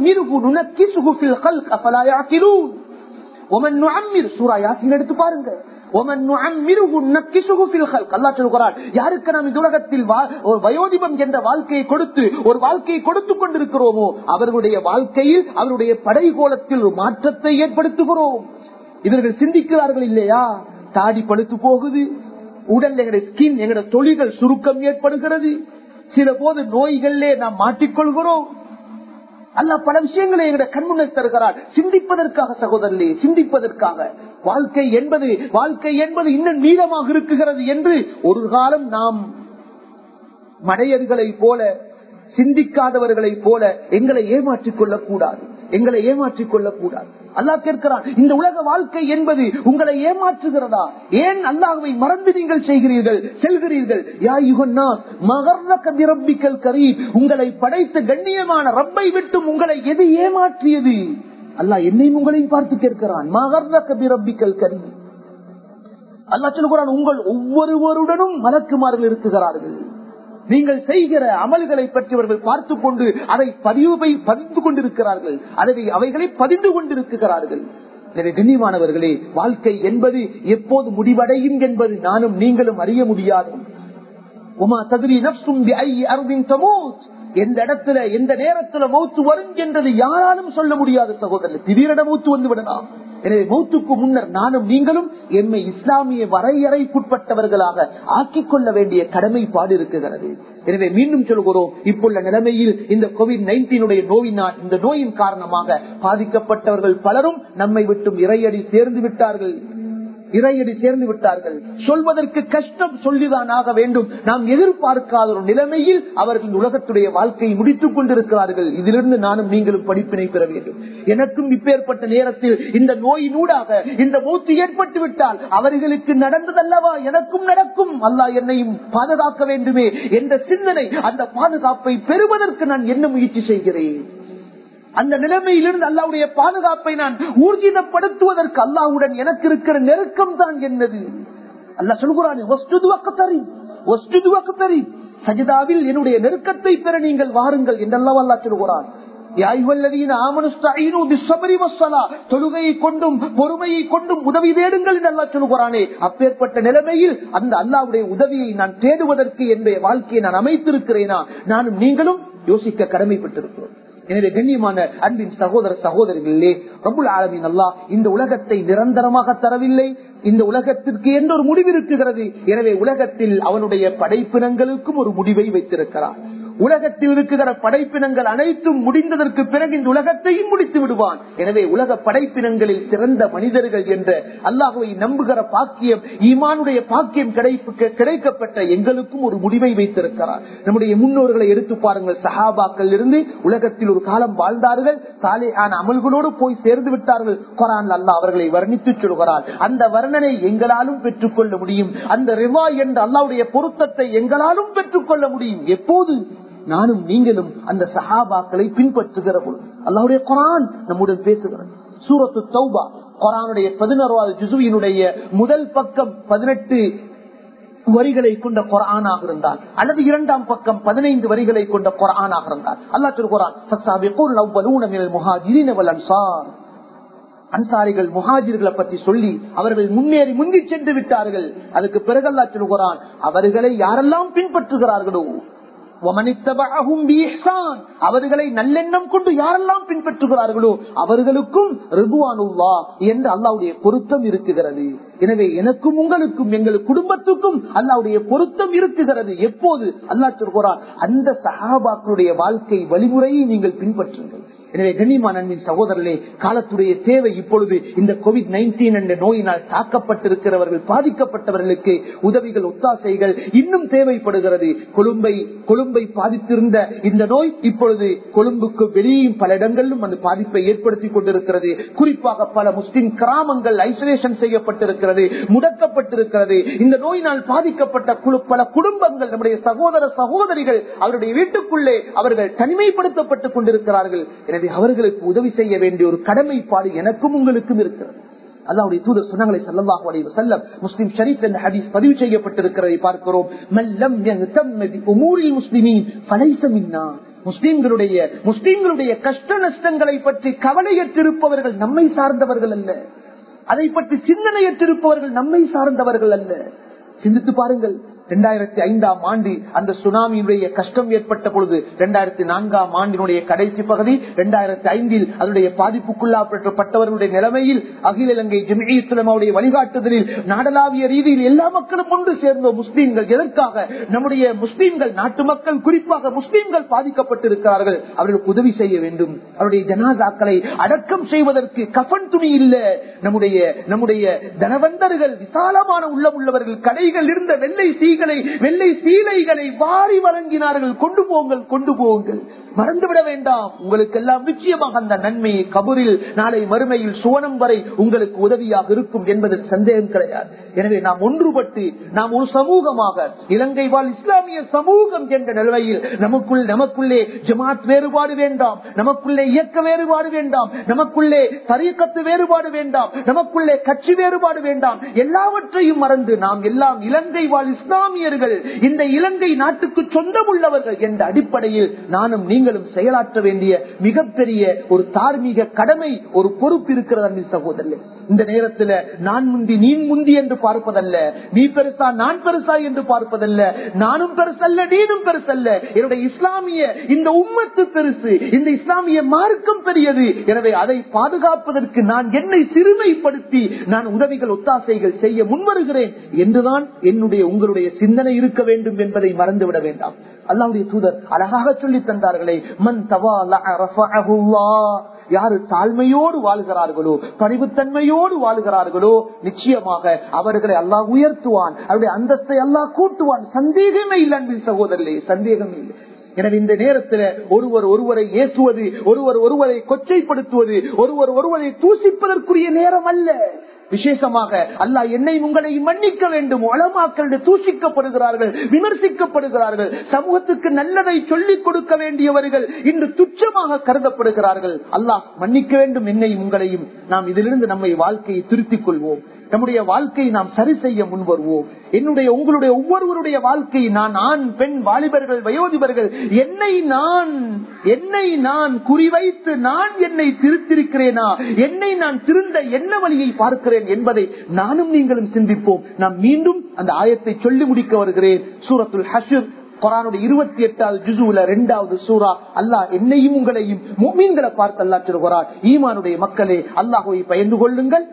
எடுத்து பாருங்க யாருக்கு நாம் இந்த உலகத்தில் வயோதிபம் என்ற வாழ்க்கையை கொடுத்து ஒரு வாழ்க்கையை கொடுத்துக் கொண்டிருக்கிறோமோ அவர்களுடைய வாழ்க்கையில் அவருடைய படைகோலத்தில் ஒரு மாற்றத்தை ஏற்படுத்துகிறோம் இவர்கள் சிந்திக்கிறார்கள் இல்லையா தாடி பழுத்து போகுது உடல் எங்களுடைய ஸ்கின் எங்களுடைய தொழில்கள் சுருக்கம் ஏற்படுகிறது சில போது நோய்களிலே நாம் மாட்டிக்கொள்கிறோம் அல்ல பல விஷயங்களை எங்களுடைய கண்முன்னர் தருகிறார் சிந்திப்பதற்காக சகோதரர்களே சிந்திப்பதற்காக வாழ்க்கை என்பது வாழ்க்கை என்பது இன்னும் மீதமாக இருக்குகிறது என்று ஒரு காலம் நாம் மடையர்களை போல சிந்திக்காதவர்களை போல எங்களை ஏமாற்றிக் கொள்ளக் கூடாது எங்களை ஏமாற்றிக் கொள்ளக் கூடாது அல்லாஹ் கேட்கிறான் இந்த உலக வாழ்க்கை என்பது உங்களை ஏமாற்றுகிறதா ஏன் அல்லாஹ்வை மறந்து நீங்கள் செய்கிறீர்கள் செல்கிறீர்கள் யா யுகன்னா மகர்ன கதிரப்பிக்கல் கரீம் உங்களை படைத்த கண்ணியமான ரப்பை விட்டும் உங்களை எது ஏமாற்றியது அல்லாஹ் என்னையும் உங்களையும் பார்த்து கேட்கிறான் மகர்ன கதிரப்பிக்கல் கரீம் அல்லாஹ் சொல்லுகிறான் உங்கள் ஒவ்வொருவருடனும் மலக்குமார்கள் இருக்குகிறார்கள் நீங்கள் செய்கிற அமல்களை பற்றி அவர்கள் பார்த்துக் கொண்டு அதை பதிவு பதிந்து கொண்டிருக்கிறார்கள் அதை அவைகளை பதிந்து கொண்டிருக்கிறார்கள் எனவே கண்ணியமானவர்களே வாழ்க்கை என்பது எப்போது முடிவடையும் என்பது நானும் நீங்களும் அறிய முடியாது உமா தகுதி நப்சும் அருவின் சமூத் எந்த இடத்துல எந்த நேரத்துல மௌத்து வரும் என்றது யாராலும் சொல்ல முடியாது சகோதரர் திடீரென மௌத்து வந்து விடலாம் எனவே மௌத்துக்கு முன்னர் நானும் நீங்களும் எம்மை இஸ்லாமிய வரையறைக்குட்பட்டவர்களாக ஆக்கிக் கொள்ள வேண்டிய கடமைப்பாடு இருக்குகிறது எனவே மீண்டும் சொல்கிறோம் இப்புள்ள நிலைமையில் இந்த கோவிட் நைன்டீனுடைய நோயினால் இந்த நோயின் காரணமாக பாதிக்கப்பட்டவர்கள் பலரும் நம்மை விட்டும் இறையடி சேர்ந்து விட்டார்கள் இறையடி சேர்ந்து விட்டார்கள் சொல்வதற்கு கஷ்டம் சொல்லிதான் ஆக வேண்டும் நாம் எதிர்பார்க்காத ஒரு நிலைமையில் அவர்கள் உலகத்துடைய வாழ்க்கையை முடித்துக் கொண்டிருக்கிறார்கள் இதிலிருந்து நானும் நீங்களும் படிப்பினை பெற வேண்டும் எனக்கும் இப்பேற்பட்ட நேரத்தில் இந்த நோயினூடாக இந்த மூத்து ஏற்பட்டு விட்டால் அவர்களுக்கு நடந்ததல்லவா எனக்கும் நடக்கும் அல்லா என்னையும் பாதுகாக்க வேண்டுமே என்ற சிந்தனை அந்த பாதுகாப்பை பெறுவதற்கு நான் என்ன முயற்சி செய்கிறேன் அந்த நிலைமையிலிருந்து அல்லாவுடைய பாதுகாப்பை நான் ஊர்ஜிதப்படுத்துவதற்கு அல்லாவுடன் எனக்கு இருக்கிற நெருக்கம் தான் என்னது அல்லா சொல்கிறான் சஜிதாவில் என்னுடைய நெருக்கத்தை பெற நீங்கள் வாருங்கள் என்றெல்லாம் அல்லா சொல்கிறான் தொழுகையை கொண்டும் பொறுமையை கொண்டும் உதவி தேடுங்கள் என்று அல்லா சொல்கிறானே அப்பேற்பட்ட நிலைமையில் அந்த அல்லாவுடைய உதவியை நான் தேடுவதற்கு என்னுடைய வாழ்க்கையை நான் அமைத்திருக்கிறேனா நானும் நீங்களும் யோசிக்க கடமைப்பட்டிருக்கிறோம் எனவே கண்ணியமான அன்பின் சகோதர சகோதரிகளே ரபுல் ஆலமின் அல்லா இந்த உலகத்தை நிரந்தரமாக தரவில்லை இந்த உலகத்திற்கு எந்த ஒரு முடிவு இருக்குகிறது எனவே உலகத்தில் அவனுடைய படைப்பினங்களுக்கும் ஒரு முடிவை வைத்திருக்கிறார் உலகத்தில் இருக்கிற படைப்பினங்கள் அனைத்தும் முடிந்ததற்கு பிறகு இந்த உலகத்தையும் முடித்து விடுவான் எனவே உலக படைப்பினங்களில் சிறந்த மனிதர்கள் என்ற அல்லாஹுவை நம்புகிற பாக்கியம் ஈமானுடைய பாக்கியம் கிடைக்கப்பட்ட எங்களுக்கும் ஒரு முடிவை வைத்திருக்கிறார் நம்முடைய முன்னோர்களை எடுத்து பாருங்கள் சஹாபாக்கள் இருந்து உலகத்தில் ஒரு காலம் வாழ்ந்தார்கள் சாலையான அமல்களோடு போய் சேர்ந்து விட்டார்கள் குரான் அல்லா அவர்களை வர்ணித்து சொல்கிறார் அந்த வர்ணனை எங்களாலும் பெற்றுக்கொள்ள முடியும் அந்த ரிவா என்ற அல்லாவுடைய பொருத்தத்தை எங்களாலும் பெற்றுக்கொள்ள முடியும் எப்போது நானும் நீங்களும் அந்த சஹாபாக்களை பின்பற்றுகிற பொழுது அல்லாவுடைய குரான் நம்முடன் பேசுகிறது சூரத்து தௌபா குரானுடைய பதினோராவது ஜுசுவினுடைய முதல் பக்கம் பதினெட்டு வரிகளை கொண்ட குரானாக இருந்தால் அல்லது இரண்டாம் பக்கம் பதினைந்து வரிகளை கொண்ட குரானாக இருந்தால் அல்லா சொல்கிறான் அன்சாரிகள் முஹாஜிர்களை பற்றி சொல்லி அவர்கள் முன்னேறி முந்தி சென்று விட்டார்கள் அதுக்கு பிறகு அல்லா சொல்கிறான் அவர்களை யாரெல்லாம் பின்பற்றுகிறார்களோ அவர்களை நல்லெண்ணம் கொண்டு யாரெல்லாம் பின்பற்றுகிறார்களோ அவர்களுக்கும் ரிபுவானுல்லா என்று அல்லாவுடைய பொருத்தம் இருக்குகிறது எனவே எனக்கும் உங்களுக்கும் எங்கள் குடும்பத்துக்கும் அல்லாவுடைய பொருத்தம் இருக்குகிறது எப்போது அல்லா சொல்கிறார் அந்த சகாபாக்களுடைய வாழ்க்கை வழிமுறையை நீங்கள் பின்பற்றுங்கள் எனவே கண்ணியமான அன்பின் சகோதரர்களே காலத்துடைய தேவை இப்பொழுது இந்த கோவிட் நைன்டீன் என்ற நோயினால் தாக்கப்பட்டிருக்கிறவர்கள் பாதிக்கப்பட்டவர்களுக்கு உதவிகள் ஒத்தாசைகள் இன்னும் தேவைப்படுகிறது கொழும்பை கொழும்பை பாதித்திருந்த இந்த நோய் இப்பொழுது கொழும்புக்கு வெளியும் பல இடங்களிலும் அந்த பாதிப்பை ஏற்படுத்தி கொண்டிருக்கிறது குறிப்பாக பல முஸ்லிம் கிராமங்கள் ஐசோலேஷன் செய்யப்பட்டிருக்கிறது முடக்கப்பட்டிருக்கிறது இந்த நோயினால் பாதிக்கப்பட்ட குழு பல குடும்பங்கள் நம்முடைய சகோதர சகோதரிகள் அவருடைய வீட்டுக்குள்ளே அவர்கள் தனிமைப்படுத்தப்பட்டுக் கொண்டிருக்கிறார்கள் எனவே அவர்களுக்கு உதவி செய்ய வேண்டிய ஒரு கடமைப்பாடு எனக்கும் உங்களுக்கும் இருக்கிறது அல்லாவுடைய தூதர் சொன்னங்களை சல்லாஹு அலைஹி வஸல்லம் முஸ்லிம் ஷரீஃப் என்ற ஹதீஸ் பதிவு செய்யப்பட்டிருக்கிறதை பார்க்கிறோம் மல்லம் யஹ்தம்ம உமூரில் முஸ்லிமீன் ஃபலைஸ மின்னா முஸ்லிம்களுடைய முஸ்லிம்களுடைய கஷ்ட நஷ்டங்களை பற்றி கவலையற்றிருப்பவர்கள் நம்மை சார்ந்தவர்கள் அல்ல அதை பற்றி சிந்தனையற்றிருப்பவர்கள் நம்மை சார்ந்தவர்கள் அல்ல சிந்தித்து பாருங்கள் இரண்டாயிரத்தி ஐந்தாம் ஆண்டு அந்த சுனாமியுடைய கஷ்டம் ஏற்பட்ட பொழுது இரண்டாயிரத்தி நான்காம் ஆண்டினுடைய கடைசி பகுதி இரண்டாயிரத்தி ஐந்தில் அதனுடைய பாதிப்புக்குள்ளாப்பட்டவர்களுடைய நிலைமையில் அகில இலங்கை ஜெமிஇ இஸ்லாமாவுடைய வழிகாட்டுதலில் நாடளாவிய ரீதியில் எல்லா மக்களும் ஒன்று சேர்ந்த முஸ்லீம்கள் எதற்காக நம்முடைய முஸ்லீம்கள் நாட்டு மக்கள் குறிப்பாக முஸ்லீம்கள் பாதிக்கப்பட்டிருக்கிறார்கள் அவர்களுக்கு உதவி செய்ய வேண்டும் அவருடைய ஜனாதாக்களை அடக்கம் செய்வதற்கு கஃன் துணி இல்ல நம்முடைய நம்முடைய தனவந்தர்கள் விசாலமான உள்ளம் உள்ளவர்கள் கடைகள் இருந்த வெள்ளை சீகளை வெள்ளை சீலைகளை வாரி வழங்கினார்கள் கொண்டு போங்கள் கொண்டு போங்கள் மறந்துவிட வேண்டாம் உங்களுக்கு எல்லாம் நிச்சயமாக அந்த நன்மையை கபூரில் நாளை மறுமையில் சுவனம் வரை உங்களுக்கு உதவியாக இருக்கும் என்பதில் சந்தேகம் கிடையாது எனவே நாம் ஒன்றுபட்டு நாம் ஒரு சமூகமாக இலங்கை வாழ் இஸ்லாமிய சமூகம் என்ற நிலையில் நமக்குள் நமக்குள்ளே ஜமாத் வேறுபாடு வேண்டாம் நமக்குள்ளே இயக்க வேறுபாடு வேண்டாம் நமக்குள்ளே தரியக்கத்து வேறுபாடு வேண்டாம் நமக்குள்ளே கட்சி வேறுபாடு வேண்டாம் எல்லாவற்றையும் மறந்து நாம் எல்லாம் இலங்கை வாழ் இஸ்லாமியர்கள் இந்த இலங்கை நாட்டுக்கு சொந்தம் உள்ளவர்கள் என்ற அடிப்படையில் நானும் நீங்களும் செயலாற்ற வேண்டிய மிகப்பெரிய ஒரு தார்மீக கடமை ஒரு பொறுப்பு இருக்கிறது அன்பின் சகோதரர்களே இந்த நேரத்தில் நான் முந்தி நீ முந்தி என்று பார்ப்பதல்ல நீ பெருசா நான் பெருசா என்று பார்ப்பதல்ல நானும் பெருசல்ல நீனும் பெருசல்ல என்னுடைய இஸ்லாமிய இந்த உம்மத்து பெருசு இந்த இஸ்லாமிய மார்க்கம் பெரியது எனவே அதை பாதுகாப்பதற்கு நான் என்னை சிறுமைப்படுத்தி நான் உதவிகள் ஒத்தாசைகள் செய்ய முன்வருகிறேன் என்றுதான் என்னுடைய உங்களுடைய சிந்தனை இருக்க வேண்டும் என்பதை மறந்துவிட வேண்டாம் அல்லாவுடைய தூதர் அழகாக சொல்லி தந்தார்களே மன் தவா யாரு தாழ்மையோடு வாழ்கிறார்களோ பணிவுத்தன்மையோடு வாழ்கிறார்களோ நிச்சயமாக அவர்களை அல்லாஹ் உயர்த்துவான் அவருடைய அந்தஸ்தை அல்லாஹ் கூட்டுவான் சந்தேகமே இல்லை அன்பின் சகோதரர்களே சந்தேகமே இல்லை எனவே இந்த நேரத்தில் ஒருவர் ஒருவரை ஏசுவது ஒருவர் ஒருவரை கொச்சைப்படுத்துவது ஒருவர் ஒருவரை தூசிப்பதற்குரிய நேரம் அல்ல விசேஷமாக அல்லாஹ் என்னை உங்களை மன்னிக்க வேண்டும் உளமாக்கள் தூஷிக்கப்படுகிறார்கள் விமர்சிக்கப்படுகிறார்கள் சமூகத்துக்கு நல்லதை சொல்லிக் கொடுக்க வேண்டியவர்கள் இன்று துச்சமாக கருதப்படுகிறார்கள் அல்லாஹ் மன்னிக்க வேண்டும் என்னையும் உங்களையும் நாம் இதிலிருந்து நம்மை வாழ்க்கையை திருத்திக் கொள்வோம் நம்முடைய வாழ்க்கையை நாம் சரி செய்ய முன்வருவோம் என்னுடைய உங்களுடைய ஒவ்வொருவருடைய வாழ்க்கை நான் ஆண் பெண் வாலிபர்கள் வயோதிபர்கள் என்னை நான் என்னை நான் குறிவைத்து நான் என்னை திருத்திருக்கிறேனா என்னை நான் திருந்த என்ன வழியை பார்க்கிறேன் என்பதை நானும் நீங்களும் சிந்திப்போம் நான் மீண்டும் அந்த ஆயத்தை சொல்லி முடிக்க வருகிறேன் சூரத்துல் ஹஷர் குரானுடைய இருபத்தி எட்டாவது ஜுசுல இரண்டாவது சூரா அல்லாஹ் என்னையும் உங்களையும் மீன்களை பார்த்து அல்லா சொல்கிறார் ஈமானுடைய மக்களே அல்லாஹுவை பயந்து கொள்ளுங்கள்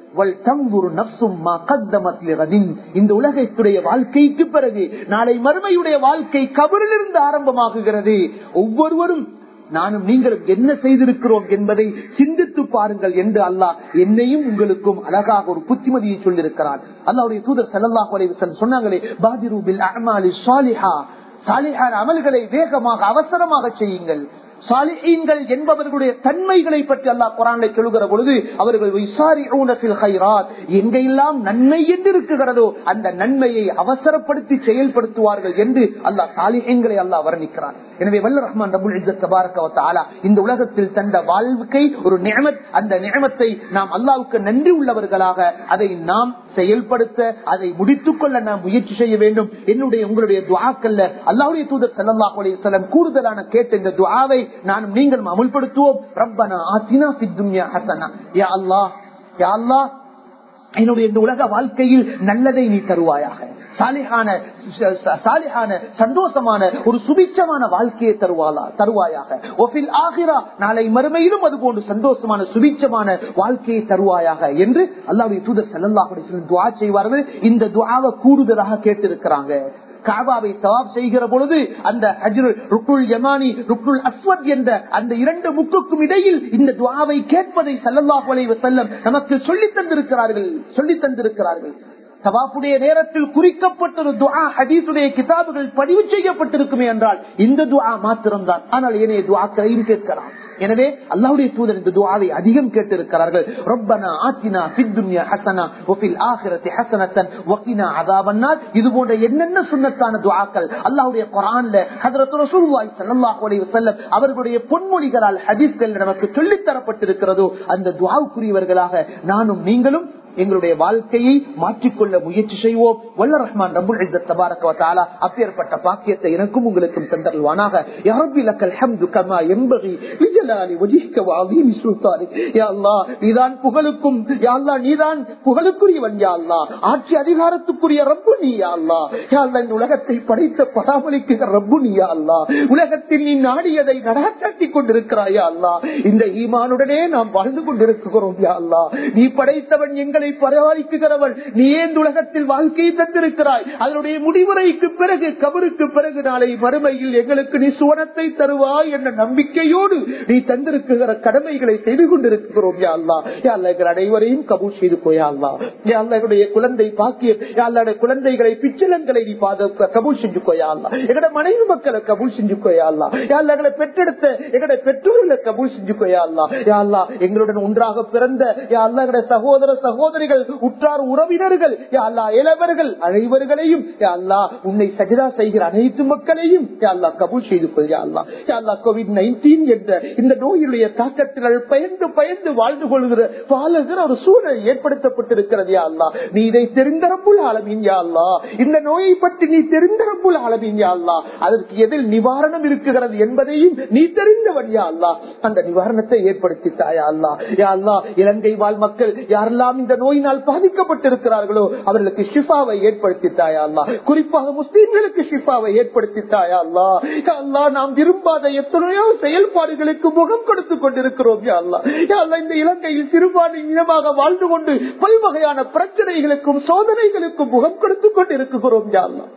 இந்த உலகத்துடைய வாழ்க்கைக்கு பிறகு நாளை மறுமையுடைய வாழ்க்கை கபரிலிருந்து ஆரம்பமாகுகிறது ஒவ்வொருவரும் நானும் நீங்களும் என்ன செய்திருக்கிறோம் என்பதை சிந்தித்து பாருங்கள் என்று அல்லாஹ் என்னையும் உங்களுக்கும் அழகாக ஒரு புத்திமதியை சொல்லியிருக்கிறார் அல்லாவுடைய தூதர் சல்லாஹ் சொன்னாங்களே பாதிரூபில் அமாலி சாலிஹா சாலிஹான அமல்களை வேகமாக அவசரமாக செய்யுங்கள் சாலிஹீன்கள் என்பவர்களுடைய தன்மைகளை பற்றி அல்லாஹ் குரானை சொல்லுகிற பொழுது அவர்கள் எங்கெல்லாம் நன்மை என்று இருக்குகிறதோ அந்த நன்மையை அவசரப்படுத்தி செயல்படுத்துவார்கள் என்று அல்லாஹ் சாலிஹீன்களை அல்லாஹ் வர்ணிக்கிறார் எனவே வல்ல ரஹ்மான் ரபுல் இஜ்ஜத் இந்த உலகத்தில் தந்த வாழ்க்கை ஒரு நியமத் அந்த நியமத்தை நாம் அல்லாவுக்கு நன்றி உள்ளவர்களாக அதை நாம் செயல்படுத்த அதை முடித்துக் கொள்ள நாம் முயற்சி செய்ய வேண்டும் என்னுடைய உங்களுடைய துவாக்கல்ல அல்லாவுடைய தூதர் சல்லாஹ் அலையம் கூடுதலான கேட்ட இந்த துவாவை நானும் நீங்களும் அமுல்படுத்துவோம் ரப்பனா ஆத்தினா பித்துன்யா ஹசனா யா அல்லாஹ் யா அல்லாஹ் என்னுடைய இந்த உலக வாழ்க்கையில் நல்லதை நீ தருவாயாக சாலிஹான சாலிஹான சந்தோஷமான ஒரு சுபிச்சமான வாழ்க்கையை தருவாளா தருவாயாக ஒஃபில் ஆகிரா நாளை மறுமையிலும் அது போன்று சந்தோஷமான சுபிச்சமான வாழ்க்கையை தருவாயாக என்று அல்லாவுடைய தூதர் செல்லல்லாஹுடைய துவா செய்வார்கள் இந்த துவாவை கூடுதலாக கேட்டிருக்கிறாங்க காபாவை தவாப் செய்கிற பொழுது அந்த ருக்குல் யமானி ருக்குல் அஸ்வத் என்ற அந்த இரண்டு முக்குக்கும் இடையில் இந்த துவாவை கேட்பதை சல்லல்லாஹு அலைஹி வஸல்லம் நமக்கு சொல்லித் தந்திருக்கிறார்கள் சொல்லித் தந்திருக்கிறார்கள் தவாப்புடைய நேரத்தில் குறிக்கப்பட்ட ஒரு துவா ஹதீசுடைய கிதாபுகள் பதிவு செய்யப்பட்டிருக்குமே என்றால் இந்த துவா மாத்திரம்தான் ஆனால் ஏனைய துவாக்களையும் கேட்கலாம் எனவே அல்லாவுடைய தூதர் இந்த துவாவை அதிகம் கேட்டிருக்கிறார்கள் ரொப்பனா ஆத்தினா சித்துன்யா ஹசனா ஒஃபில் ஆகிரத்தி ஹசனத்தன் ஒக்கினா அதாவன்னார் இது போன்ற என்னென்ன சுண்ணத்தான துவாக்கள் அல்லாவுடைய குரான்ல ஹதரத் ரசூலுல்லாஹி ஸல்லல்லாஹு அலைஹி வஸல்லம் அவர்களுடைய பொன்மொழிகளால் ஹதீஸ்கள் நமக்கு சொல்லித் தரப்பட்டிருக்கிறதோ அந்த துவாவுக்குரியவர்களாக நானும் நீங்களும் எங்களுடைய வாழ்க்கையை மாற்றிக்கொள்ள முயற்சி செய்வோம் வல்ல ரஹ்மான் ரபுல் இஸ்ஸத் தபாரக வ தஆலா அப்பேற்பட்ட பாக்கியத்தை எனக்கும் உங்களுக்கும் தந்தருவானாக யா ரப்பி லக்கல் ஹம்து கமா யன்பகி லிஜலாலி வஜ்ஹிக வ அஸீமி சுல்தானிக் யா அல்லாஹ் நீதான் புகழுக்கும் யா அல்லாஹ் நீதான் புகழுக்குரியவன் யா அல்லாஹ் ஆட்சி அதிகாரத்துக்குரிய ரப்பு நீ யா அல்லாஹ் யா அல்லாஹ் இந்த உலகத்தை படைத்த பராமரிக்கிற ரப்பு நீ யா அல்லாஹ் உலகத்தில் நீ நாடியதை நடாத்தி கொண்டிருக்கிறாய் யா அல்லாஹ் இந்த ஈமானுடனே நாம் வாழ்ந்து கொண்டிருக்கிறோம் யா அல்லாஹ் நீ படைத்தவன் எங்களை பராமரிக்குகிறவன் நீ ஏன் உலகத்தில் வாழ்க்கையை தந்திருக்கிறாய் அதனுடைய முடிவுரைக்கு பிறகு கபருக்கு பிறகு நாளை மறுமையில் எங்களுக்கு நீ சுவனத்தை தருவாய் என்ற நம்பிக்கையோடு நீ தந்திருக்கிற கடமைகளை செய்து கொண்டிருக்கிறோம் யா அல்லாஹ் யா அல்லாஹ் எங்கள் அனைவரையும் கபூல் செய்து போயா அல்லா யா அல்லாஹ் எங்களுடைய குழந்தை பாக்கியம் யா அல்லாஹ் குழந்தைகளை பிச்சலன்களை நீ பாத கபூல் செஞ்சு போயா அல்லா எங்களோட மனைவி மக்களை கபூல் செஞ்சு போயா அல்லா யா அல்லாஹ் எங்களை பெற்றெடுத்த எங்களுடைய பெற்றோர்களை கபூல் செஞ்சு போயா அல்லா யா அல்லாஹ் எங்களுடன் ஒன்றாக பிறந்த யா அல்லாஹ் எங்களுடைய சகோதர சகோதரிகள் உற்றார் உறவினர்கள் யா அல்லாஹ் இளவர்கள் அனைவர்களையும் யா அல்லாஹ் உன்னை சஜிதா செய்கிற அனைத்து மக்களையும் யா அல்லாஹ் கபூல் செய்து கொள் யா அல்லாஹ் யா அல்லாஹ் கோவிட் நைன்டீன் என்ற இந்த நோயுடைய தாக்கத்தினால் பயந்து பயந்து வாழ்ந்து கொள்கிற வாழுகிற ஒரு சூழல் ஏற்படுத்தப்பட்டிருக்கிறது யா அல்லாஹ் நீ இதை தெரிந்தரப்புள் ஆலமீன் யா அல்லாஹ் இந்த நோயை பற்றி நீ தெரிந்தரப்புள் ஆலமீன் யா அல்லாஹ் அதற்கு எதில் நிவாரணம் இருக்குகிறது என்பதையும் நீ தெரிந்தவன் யா அல்லாஹ் அந்த நிவாரணத்தை ஏற்படுத்தி தாயா அல்லாஹ் யா அல்லாஹ் இலங்கை வாழ் மக்கள் யாரெல்லாம் இந்த நோயினால் பாதிக்கப்பட்டிருக்கிறார்களோ அவர்களுக்கு ஷிஃபாவை ஏற்படுத்தி தாயா அல்லாஹ் குறிப்பாக முஸ்லீம்களுக்கு ஷிஃபாவை ஏற்படுத்தி தாயா அல்லாஹ் யா அல்லாஹ் நாம் விரும்பாத எத்தனையோ செயல்பாடுகளுக்கு முகம் கொடுத்து கொண்டிருக்கிறோம் யா அல்லாஹ் யா அல்லாஹ் இந்த இலங்கையில் சிறுபான்மை இனமாக வாழ்ந்து கொண்டு பல்வகையான பிரச்சனைகளுக்கும் சோதனைகளுக்கும் முகம் கொடுத்து கொண்டிருக்கிறோம் யா அல்லாஹ்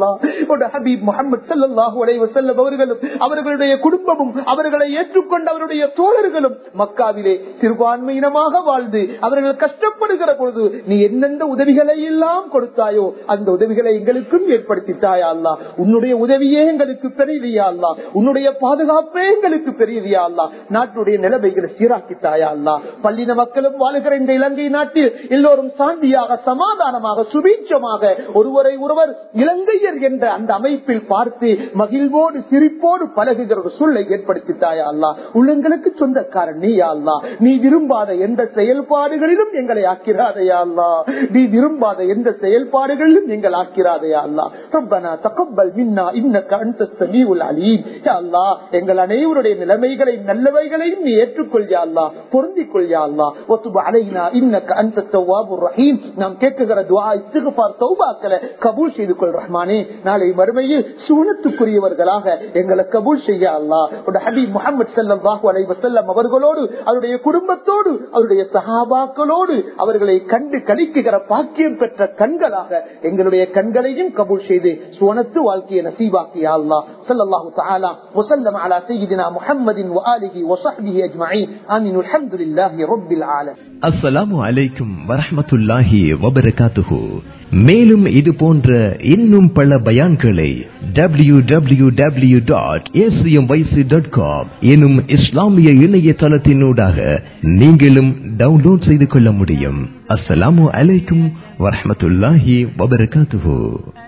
அவர்களும் அவர்களுடைய குடும்பமும் அவர்களை ஏற்றுக்கொண்ட அவருடைய தோழர்களும் மக்காவிலே சிறுபான்மையினமாக வாழ்ந்து அவர்கள் கஷ்டப்படுகிற பொழுது நீ எந்தெந்த உதவிகளை எல்லாம் கொடுத்தாயோ அந்த உதவிகளை எங்களுக்கும் ஏற்படுத்தித்தாயா அல்லா உன்னுடைய உதவியே எங்களுக்கு பெரியதையா அல்லா உன்னுடைய பாதுகாப்பே எங்களுக்கு பெரியதையா அல்லா நாட்டுடைய நிலைமைகளை சீராக்கித்தாயா அல்லா பள்ளின மக்களும் வாழுகிற இந்த இலங்கை நாட்டில் எல்லோரும் சாந்தியாக சமாதானமாக சுபீட்சமாக ஒருவரை ஒருவர் இலங்கையர் என்ற அந்த அமைப்பில் பார்த்து மகிழ்வோடு சிரிப்போடு பழகுகிற ஒரு சூழலை ஏற்படுத்தித்தாயா அல்லா உள்ளங்களுக்கு சொந்தக்காரன் நீ அல்லா நீ விரும்பாத எந்த செயல்பாடுகளிலும் எங்களை ஆக்கிறாதையா அல்லா நீ விரும்பாத எந்த செயல்பாடுகளிலும் எங்கள் ஆக்கிறாதையா அல்லா ரப்பனா தகப்பல் மின்னா இன்னக்க அன்த சமீஉல் அலீம் யா அல்லாஹ் எங்கள் அனைவருடைய நிலைமைகளை நல்லவைகளையும் நீ ஏற்றுக்கொள்யா அல்லா பொருந்திக் கொள்யா அல்லா வத்துபு அலைனா இன்னக்க அன்த தவ்வாபுர் ரஹீம் நாம் கேட்குகிற துஆ இஸ்திக்ஃபார் தௌபாக்களை கபூல் செய்து கொள் ரஹ்மானே நாளை மறுமையில் சூனத்துக்குரியவர்களாக எங்களை கபூல் செய்ய அல்லா உடைய ஹபீப் முகமது ஸல்லல்லாஹு அலைஹி வஸல்லம் அவர்களோடு அவருடைய குடும்பத்தோடு அவருடைய சஹாபாக்களோடு அவர்களை கண்டு கழிக்குகிற பாக்கியம் பெற்ற கண்களாக எங்களுடைய கண்களையும் கபூல் செய்து சுவனத்து வாழ்க்கையை நசீபாக்கியா அல்லா ஸல்லல்லாஹு தஆலா வஸல்லம் அலா சய்யிதினா முஹம்மதின் வஆலிஹி வஸஹ்பிஹி அஜ்மஈன் ஆமீன் அல்ஹம்துலில்லாஹி ரப்பில் ஆலமீன் அஸ்ஸலாமு அலைக்கும் வரஹ்மத்துல்லாஹி வபரகாத்துஹு மேலும் இது போன்ற இன்னும் பல பயான்களை W W W dot dot com எனும் இஸ்லாமிய இணையதளத்தினூடாக நீங்களும் டவுன்லோட் செய்து கொள்ள முடியும் அஸ்ஸலாமு அலைக்கும் வரஹ்மத்துல்லாஹி வபரகாத்துஹு